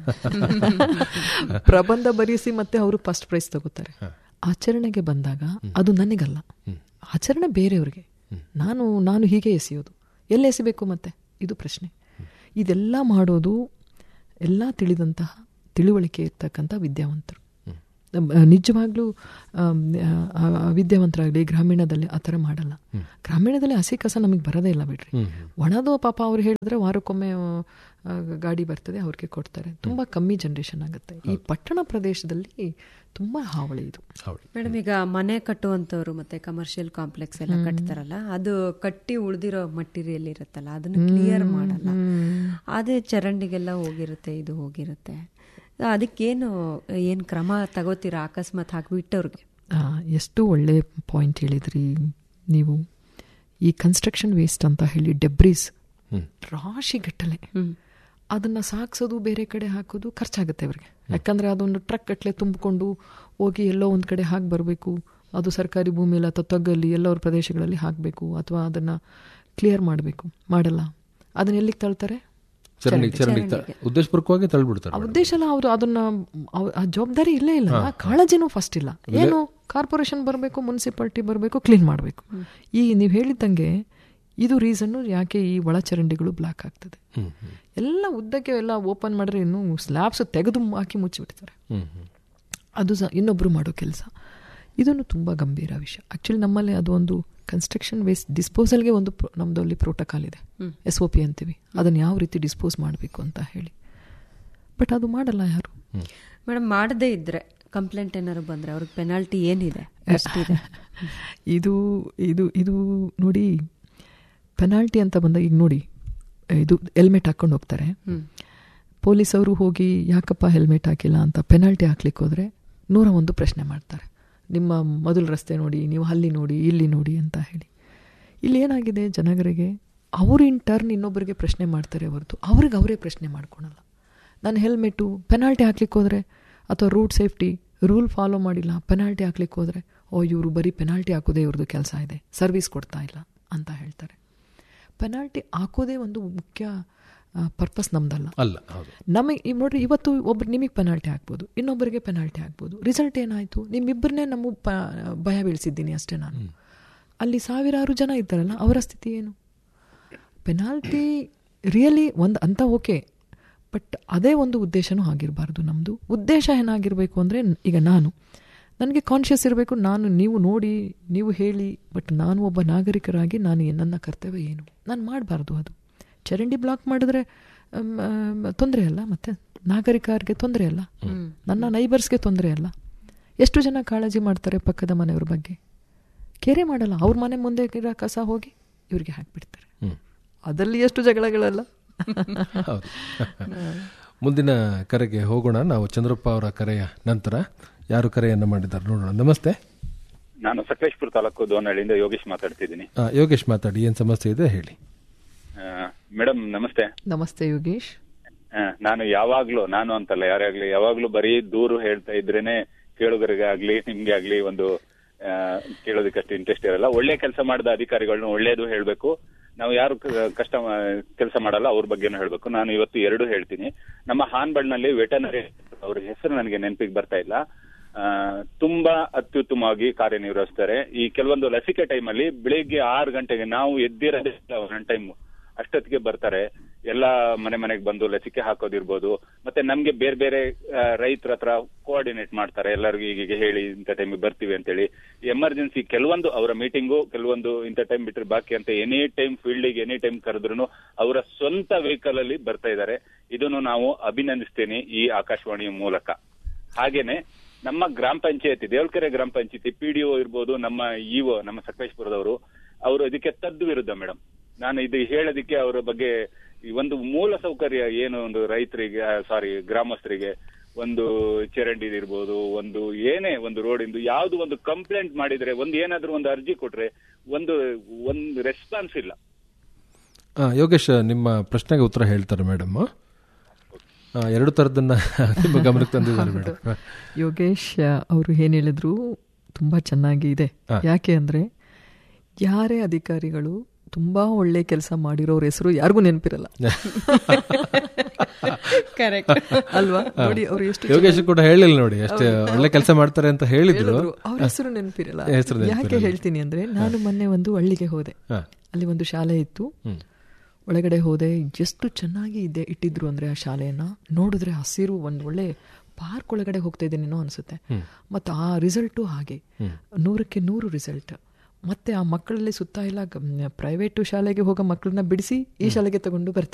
ಪ್ರಬಂಧ ಬರೆಸಿ ಮತ್ತೆ ಅವರು ಫಸ್ಟ್ ಪ್ರೈಸ್ ತಗೋತಾರೆ ಆಚರಣೆಗೆ ಬಂದಾಗ ಅದು ನನಗಲ್ಲ ಆಚರಣೆ ಬೇರೆಯವ್ರಿಗೆ ನಾನು ನಾನು ಹೀಗೆ ಎಸೆಯೋದು ಎಲ್ಲಿ ಎಸಿಬೇಕು ಮತ್ತೆ ಇದು ಪ್ರಶ್ನೆ ಇದೆಲ್ಲ ಮಾಡೋದು ಎಲ್ಲ ತಿಳಿದಂತಹ ತಿಳುವಳಿಕೆ ಇರ್ತಕ್ಕಂಥ ವಿದ್ಯಾವಂತರು ನಮ್ಮ- ನಿಜವಾಗ್ಲೂ ಆಮ್, ಆ, ಆ ವಿದ್ಯಾವಂತರಾಗಲಿ ಗ್ರಾಮೀಣದಲ್ಲಿ ಆ ಥರ ಮಾಡಲ್ಲ ಗ್ರಾಮೀಣದಲ್ಲಿ ಹಸಿ ಕಸ ನಮಗೆ ಬರೋದೇ ಇಲ್ಲ ಬಿಡ್ರಿ ಒಣದು ಪಾಪ ಅವ್ರು ಹೇಳಿದ್ರೆ ವಾರಕ್ಕೊಮ್ಮೆ ಆ, ಗಾಡಿ ಬರ್ತದೆ ಅವ್ರಿಗೆ ಕೊಡ್ತಾರೆ ತುಂಬಾ ಕಮ್ಮಿ ಜನರೇಷನ್ ಆಗುತ್ತೆ ಈ ಪಟ್ಟಣ ಪ್ರದೇಶದಲ್ಲಿ ತುಂಬಾ ಹಾವಳಿ ಇದು ಹೌದು ಮೇಡಮ್ ಈಗ ಮನೆ ಕಟ್ಟುವಂತವ್ರು ಮತ್ತೆ ಕಮರ್ಷಿಯಲ್ ಕಾಂಪ್ಲೆಕ್ಸ್ ಎಲ್ಲ ಕಟ್ತಾರಲ್ಲ ಅದು ಕಟ್ಟಿ ಉಳ್ದಿರೋ ಮಟೀರಿಯಲ್ ಇರುತ್ತಲ್ಲ ಅದನ್ನ ಕ್ಲಿಯರ್ ಮಾಡಲ್ಲ ಅದೇ ಚರಂಡಿಗೆಲ್ಲ ಹೋಗಿರುತ್ತೆ ಇದು ಹೋಗಿರುತ್ತೆ ಅದಕ್ಕೇನು ಏನ್ ಕ್ರಮ ತಗೋತೀರಾ ಅಕಸ್ಮಾತ್ ಹಾಕ್ಬಿಟ್ಟವ್ರಿಗೆ ಆ, ಎಷ್ಟು ಒಳ್ಳೆ ಪಾಯಿಂಟ್ ಹೇಳಿದ್ರಿ ನೀವು ಈ ಕನ್ಸ್ಟ್ರಕ್ಷನ್ ವೇಸ್ಟ್ ಅಂತ ಹೇಳಿ ಡೆಬ್ರೀಸ್ ರಾಶಿಗಟ್ಟಲೆ ಅದನ್ನ ಸಾಗಿಸೋದು ಬೇರೆ ಕಡೆ ಹಾಕೋದು ಖರ್ಚಾಗುತ್ತೆ ಅವ್ರಿಗೆ ಯಾಕಂದ್ರೆ ಅದೊಂದು ಟ್ರಕ್ ಗಟ್ಟಲೆ ತುಂಬಿಕೊಂಡು ಹೋಗಿ ಎಲ್ಲೋ ಒಂದು ಕಡೆ ಹಾಕಿ ಬರಬೇಕು ಅದು ಸರ್ಕಾರಿ ಭೂಮಿಯಲ್ಲಿ ಅಥವಾ ತಗ್ಗಲ್ಲಿ ಎಲ್ಲೋ ಪ್ರದೇಶಗಳಲ್ಲಿ ಹಾಕಬೇಕು ಅಥವಾ ಅದನ್ನ ಕ್ಲಿಯರ್ ಮಾಡಬೇಕು ಮಾಡಲ್ಲ ಅದನ್ನ ಎಲ್ಲಿಗೆ ತಳ್ತಾರೆ ಚರಂಡಿ ಚರಂಡಿ ಉದ್ದೇಶಪೂರ್ವಕವಾಗಿ ತಳ್ಬಿಡ್ತಾರೆ ಆ ಉದ್ದೇಶ ಅಲ್ಲ ಅವರು ಅದನ್ನ ಅವ್- ಆ ಜವಾಬ್ದಾರಿ ಇಲ್ಲೇ ಇಲ್ಲ ಕಾಳಜಿನೂ ಫಸ್ಟ್ ಇಲ್ಲ ಏನು ಕಾರ್ಪೊರೇಷನ್ ಬರಬೇಕು ಮುನ್ಸಿಪಾಲಿಟಿ ಬರಬೇಕು ಕ್ಲೀನ್ ಮಾಡಬೇಕು ಈ ನೀವು ಹೇಳಿದ್ದಂಗೆ ಇದು ರೀಸನ್ನು ಯಾಕೆ ಈ ಒಳಚರಂಡಿಗಳು ಬ್ಲಾಕ್ ಆಗ್ತದೆ ಎಲ್ಲ ಉದ್ದಕ್ಕೆ ಎಲ್ಲ ಓಪನ್ ಮಾಡಿದ್ರೆ ಇನ್ನು ಸ್ಲ್ಯಾಬ್ಸ್ ತೆಗೆದು ಹಾಕಿ ಮುಚ್ಚಿಬಿಡ್ತಾರೆ ಹ್ಮ್ ಹ್ಮ್ ಅದು ಸಹ ಇನ್ನೊಬ್ರು ಮಾಡೋ ಕೆಲಸ ಇದನ್ನು ತುಂಬ ಗಂಭೀರ ವಿಷಯ ಆಕ್ಚುಲಿ ನಮ್ಮಲ್ಲಿ ಅದು ಒಂದು ಕನ್ಸ್ಟ್ರಕ್ಷನ್ ವೇಸ್ಟ್ ಡಿಸ್ಪೋಸಲ್ಗೆ ಒಂದು ಪ್ರೋ- ನಮ್ದಲ್ಲಿ ಪ್ರೋಟೋಕಾಲ್ ಇದೆ ಎಸ್ ಒ ಪಿ ಅಂತೀವಿ ಅದನ್ನು ಯಾವ ರೀತಿ ಡಿಸ್ಪೋಸ್ ಮಾಡಬೇಕು ಅಂತ ಹೇಳಿ ಬಟ್ ಅದು ಮಾಡಲ್ಲ ಯಾರು ಮೇಡಮ್ ಮಾಡದೇ ಇದ್ರೆ ಕಂಪ್ಲೇಂಟ್ ಏನಾದ್ರು ಬಂದ್ರೆ ಅವ್ರಿಗೆ ಪೆನಾಲ್ಟಿ ಏನಿದೆ ಎಷ್ಟಿದೆ ಇದು ಇದು ಇದು ನೋಡಿ ಪೆನಾಲ್ಟಿ ಅಂತ ಬಂದಾಗ ಈಗ ನೋಡಿ ಇದು ಹೆಲ್ಮೆಟ್ ಹಾಕ್ಕೊಂಡು ಹೋಗ್ತಾರೆ ಪೊಲೀಸವರು ಹೋಗಿ ಯಾಕಪ್ಪ ಹೆಲ್ಮೆಟ್ ಹಾಕಿಲ್ಲ ಅಂತ ಪೆನಾಲ್ಟಿ ಹಾಕ್ಲಿಕ್ಕೆ ಹೋದ್ರೆ ನೂರ ಒಂದು ಪ್ರಶ್ನೆ ಮಾಡ್ತಾರೆ ನಿಮ್ಮ ಮೊದಲು ರಸ್ತೆ ನೋಡಿ ನೀವು ಅಲ್ಲಿ ನೋಡಿ ಇಲ್ಲಿ ನೋಡಿ ಅಂತ ಹೇಳಿ ಇಲ್ಲಿ ಏನಾಗಿದೆ ಜನಗರಿಗೆ ಅವರು ಇನ್ ಟರ್ನ್ ಇನ್ನೊಬ್ಬರಿಗೆ ಪ್ರಶ್ನೆ ಮಾಡ್ತಾರೆ ಹೊರತು ಅವ್ರಿಗೆ ಅವರೇ ಪ್ರಶ್ನೆ ಮಾಡ್ಕೊಳಲ್ಲ ನಾನು ಹೆಲ್ಮೆಟ್ಟು ಪೆನಾಲ್ಟಿ ಹಾಕ್ಲಿಕ್ಕೆ ಹೋದರೆ ಅಥವಾ ರೂಟ್ ಸೇಫ್ಟಿ ರೂಲ್ ಫಾಲೋ ಮಾಡಿಲ್ಲ ಪೆನಾಲ್ಟಿ ಹಾಕ್ಲಿಕ್ಕೆ ಹೋದರೆ ಓ ಇವರು ಬರೀ ಪೆನಾಲ್ಟಿ ಹಾಕೋದೇ ಇವ್ರದ್ದು ಕೆಲಸ ಇದೆ ಸರ್ವಿಸ್ ಕೊಡ್ತಾ ಇಲ್ಲ ಅಂತ ಹೇಳ್ತಾರೆ ಪೆನಾಲ್ಟಿ ಹಾಕೋದೇ ಒಂದು ಮುಖ್ಯ ಪರ್ಪಸ್ ನಮ್ದಲ್ಲ ಅಲ್ಲ ಹೌದು ನಮಗೆ ಈಗ ನೋಡ್ರಿ ಇವತ್ತು ಒಬ್ರು ನಿಮಗೆ ಪೆನಾಲ್ಟಿ ಹಾಕ್ಬೋದು ಇನ್ನೊಬ್ಬರಿಗೆ ಪೆನಾಲ್ಟಿ ಹಾಕ್ಬೋದು ರಿಸಲ್ಟ್ ಏನಾಯಿತು ನಿಮ್ಮಿಬ್ಬರನ್ನೇ ನಮ್ಮ ಪ ಭಯ ಬೀಳಿಸಿದ್ದೀನಿ ಅಷ್ಟೇ ನಾನು ಅಲ್ಲಿ ಸಾವಿರಾರು ಜನ ಇದ್ದಾರಲ್ಲ ಅವರ ಸ್ಥಿತಿ ಏನು ಪೆನಾಲ್ಟಿ ರಿಯಲಿ ಒಂದು ಅಂತ ಓಕೆ ಬಟ್ ಅದೇ ಒಂದು ಉದ್ದೇಶನೂ ಆಗಿರಬಾರ್ದು ನಮ್ಮದು ಉದ್ದೇಶ ಏನಾಗಿರಬೇಕು ಅಂದರೆ ಈಗ ನಾನು ನನಗೆ ಕಾನ್ಷಿಯಸ್ ಇರಬೇಕು ನಾನು ನೀವು ನೋಡಿ ನೀವು ಹೇಳಿ ಬಟ್ ನಾನು ಒಬ್ಬ ನಾಗರಿಕರಾಗಿ ನಾನು ಏನ್- ನನ್ನ ಕರ್ತವ್ಯ ಏನು ನಾನು ಮಾಡಬಾರ್ದು ಅದು ಚರಂಡಿ ಬ್ಲಾಕ್ ಮಾಡಿದ್ರೆ ತೊಂದರೆ ಅಲ್ಲ ಮತ್ತೆ ನಾಗರಿಕರಿಗೆ ತೊಂದರೆ ಅಲ್ಲ ನನ್ನ ನೈಬರ್ಸ್ಗೆ ತೊಂದರೆ ಅಲ್ಲ ಎಷ್ಟು ಜನ ಕಾಳಜಿ ಮಾಡ್ತಾರೆ ಪಕ್ಕದ ಮನೆಯವ್ರ ಬಗ್ಗೆ ಕೇರೆ ಮಾಡಲ್ಲ ಅವ್ರ ಮನೆ ಮುಂದೆ ಇರೋ ಕಸ ಹೋಗಿ ಇವ್ರಿಗೆ ಹಾಕ್ಬಿಡ್ತಾರೆ ಅದರಲ್ಲಿ ಎಷ್ಟು ಜಗಳಗಳಲ್ಲ ಹೌದು ಮುಂದಿನ ಕರೆಗೆ ಹೋಗೋಣ ನಾವು ಚಂದ್ರಪ್ಪ ಅವರ ಕರೆಯ ನಂತರ ಯಾರು ಕರೆಯನ್ನ ಮಾಡಿದ್ದಾರೆ ನೋಡೋಣ ನಮಸ್ತೆ ನಾನು ಸಕಲೇಶ್ಪುರ ತಾಲೂಕು ದೋನಹಳ್ಳಿಯಿಂದ ಯೋಗೇಶ್ ಮಾತಾಡ್ತಿದ್ದೀನಿ ಆ, ಯೋಗೇಶ್ ಮಾತಾಡಿ ಏನು ಸಮಸ್ಯೆ ಇದೆ ಹೇಳಿ ಮೇಡಮ್ ನಮಸ್ತೆ ನಮಸ್ತೆ ಯೋಗೇಶ್ ಆ, ನಾನು ಯಾವಾಗ್ಲೂ ನಾನು ಅಂತಲ್ಲ ಯಾರೇ ಆಗ್ಲಿ ಯಾವಾಗ್ಲೂ ಬರೀ ದೂರು ಹೇಳ್ತಾ ಇದ್ರೇನೆ ಕೇಳುಗರಿಗೆ ಆಗ್ಲಿ ನಿಮ್ಗೆ ಆಗ್ಲಿ ಒಂದು ಆ, ಕೇಳೋದಕ್ಕಷ್ಟು ಇಂಟ್ರೆಸ್ಟ್ ಇರಲ್ಲ ಒಳ್ಳೆ ಕೆಲಸ ಮಾಡಿದ ಅಧಿಕಾರಿಗಳನ್ನ ಒಳ್ಳೇದು ಹೇಳ್ಬೇಕು ನಾವು ಯಾರು ಕ- ಕಷ್ಟ ಕೆಲಸ ಮಾಡಲ್ಲ ಅವ್ರ ಬಗ್ಗೆನೂ ಹೇಳ್ಬೇಕು ನಾನು ಇವತ್ತು ಎರಡು ಹೇಳ್ತೀನಿ ನಮ್ಮ ಹಾನ್ಬಳ್ನಲ್ಲಿ ವೆಟನರಿ ಅವ್ರ ಹೆಸರು ನನಗೆ ನೆನಪಿಗೆ ಬರ್ತಾ ಇಲ್ಲ ಆ, ತುಂಬಾ ಅತ್ಯುತ್ತಮವಾಗಿ ಕಾರ್ಯನಿರ್ವಹಿಸ್ತಾರೆ ಈ ಕೆಲವೊಂದು ಲಸಿಕೆ ಟೈಮಲ್ಲಿ ಬೆಳಿಗ್ಗೆ ಆರು ಗಂಟೆಗೆ ನಾವು ಎದ್ದಿರೋದೇ ಒಂದೊಂದು ಟೈಮ್ ಅಷ್ಟೊತ್ತಿಗೆ ಬರ್ತಾರೆ ಎಲ್ಲ ಮನೆ ಮನೆಗೆ ಬಂದು ಲಸಿಕೆ ಹಾಕೋದಿರ್ಬೋದು ಮತ್ತೆ ನಮ್ಗೆ ಬೇರೆ ಬೇರೆ ರೈತರ ಹತ್ರ ಕೋಆರ್ಡಿನೇಟ್ ಮಾಡ್ತಾರೆ ಎಲ್ಲರಿಗೂ ಈಗ ಹೇಳಿ ಇಂಥ ಟೈಮಿಗೆ ಬರ್ತೀವಿ ಅಂತೇಳಿ ಎಮರ್ಜೆನ್ಸಿ ಕೆಲವೊಂದು ಅವರ ಮೀಟಿಂಗು ಕೆಲವೊಂದು ಇಂಥ ಟೈಮ್ ಬಿಟ್ಟರೆ ಬಾಕಿ ಅಂತ ಎನಿ ಟೈಮ್ ಫೀಲ್ಡಿಗೆ ಎನಿ ಟೈಮ್ ಕರೆದ್ರು ಅವರ ಸ್ವಂತ ವೆಹಿಕಲ್ ಅಲ್ಲಿ ಬರ್ತಾ ಇದ್ದಾರೆ ಇದನ್ನು ನಾವು ಅಭಿನಂದಿಸ್ತೇನೆ ಈ ಆಕಾಶವಾಣಿಯ ಮೂಲಕ ಹಾಗೇನೆ ನಮ್ಮ ಗ್ರಾಮ ಪಂಚಾಯತಿ ದೇವಲ್ಕೆರೆ ಗ್ರಾಮ ಪಂಚಾಯತಿ ಪಿಡಿಒ ಇರ್ಬೋದು ನಮ್ಮ ಇಒ ನಮ್ಮ ಸಕಲೇಶ್ಪುರದವರು ಅವರು ಇದಕ್ಕೆ ತದ್ದು ವಿರುದ್ಧ ಮೇಡಮ್ ನಾನು ಇದು ಹೇಳೋದಕ್ಕೆ ಅವರ ಬಗ್ಗೆ ಈ ಒಂದು ಮೂಲ ಸೌಕರ್ಯ ಏನು ಒಂದು ರೈತರಿಗೆ ಸಾರಿ ಗ್ರಾಮಸ್ಥರಿಗೆ ಒಂದು ಚರಂಡಿ ಇರ್ಬೋದು ಒಂದು ಏನೇ ಒಂದು ರೋಡ್ ಇಂದು ಯಾವ್ದು ಒಂದು ಕಂಪ್ಲೇಂಟ್ ಮಾಡಿದ್ರೆ ಒಂದು ಏನಾದ್ರೂ ಒಂದು ಅರ್ಜಿ ಕೊಟ್ರೆ ಒಂದು ಒಂದು ರೆಸ್ಪಾನ್ಸ್ ಇಲ್ಲ ಆ, ಯೋಗೇಶ್ ನಿಮ್ಮ ಪ್ರಶ್ನೆಗೆ ಉತ್ತರ ಹೇಳ್ತಾರೆ ಮೇಡಮ್ ಎರಡು ಥರದನ್ನ ನಿಮ್ಮ ಗಮನಕ್ಕೆ ತಂದಿದ್ದಾರೆ ಮೇಡಮ್ ಯೋಗೇಶ್ ಅವರು ಏನು ಹೇಳಿದ್ರು ತುಂಬ ಚೆನ್ನಾಗಿ ಇದೆ ಯಾಕೆ ಅಂದರೆ ಯಾರೇ ಅಧಿಕಾರಿಗಳು ತುಂಬಾ ಒಳ್ಳೆ ಕೆಲಸ ಮಾಡಿರೋರ ಹೆಸರು ಯಾರಿಗೂ ನೆನಪಿರಲ್ಲ ಕರೆಕ್ಟ್ ಅಲ್ವಾ ನೋಡಿ ಅವ್ರು ಎಷ್ಟು ಯೋಗೇಶ್ ಕೂಡ ಹೇಳಿಲ್ಲ ನೋಡಿ ಅಷ್ಟೇ ಒಳ್ಳೆ ಕೆಲಸ ಮಾಡ್ತಾರೆ ಅಂತ ಹೇಳಿದ್ರು ಅವ್ರ ಹೆಸರು ನೆನಪಿರಲ್ಲ ಹೆಸರು ಯಾಕೆ ಹೇಳ್ತೀನಿ ಅಂದ್ರೆ ನಾನು ಮೊನ್ನೆ ಒಂದು ಹಳ್ಳಿಗೆ ಹೋದೆ ಹಾ. ಅಲ್ಲಿ ಒಂದು ಶಾಲೆ ಇತ್ತು ಒಳಗಡೆ ಹೋದೆ ಎಷ್ಟು ಚೆನ್ನಾಗಿ ಇದೆ ಇಟ್ಟಿದ್ರು ಅಂದರೆ ಆ ಶಾಲೆಯನ್ನು ನೋಡಿದ್ರೆ ಹಸಿರು ಒಂದು ಒಳ್ಳೆ ಪಾರ್ಕ್ ಒಳಗಡೆ ಹೋಗ್ತಾ ಇದ್ದೀನೇನೋ ಅನಿಸುತ್ತೆ ಮತ್ತು ಆ ರಿಸಲ್ಟು ಹಾಗೆ ನೂರಕ್ಕೆ ನೂರು ರಿಸಲ್ಟ್ ಮತ್ತೆ ಆ ಮಕ್ಕಳಲ್ಲಿ ಸುತ್ತ ಎಲ್ಲ ಪ್ರೈವೇಟು ಶಾಲೆಗೆ ಹೋಗೋ ಮಕ್ಕಳನ್ನ ಬಿಡಿಸಿ ಈ ಶಾಲೆಗೆ ತಗೊಂಡು ಬರ್ತಾರೆ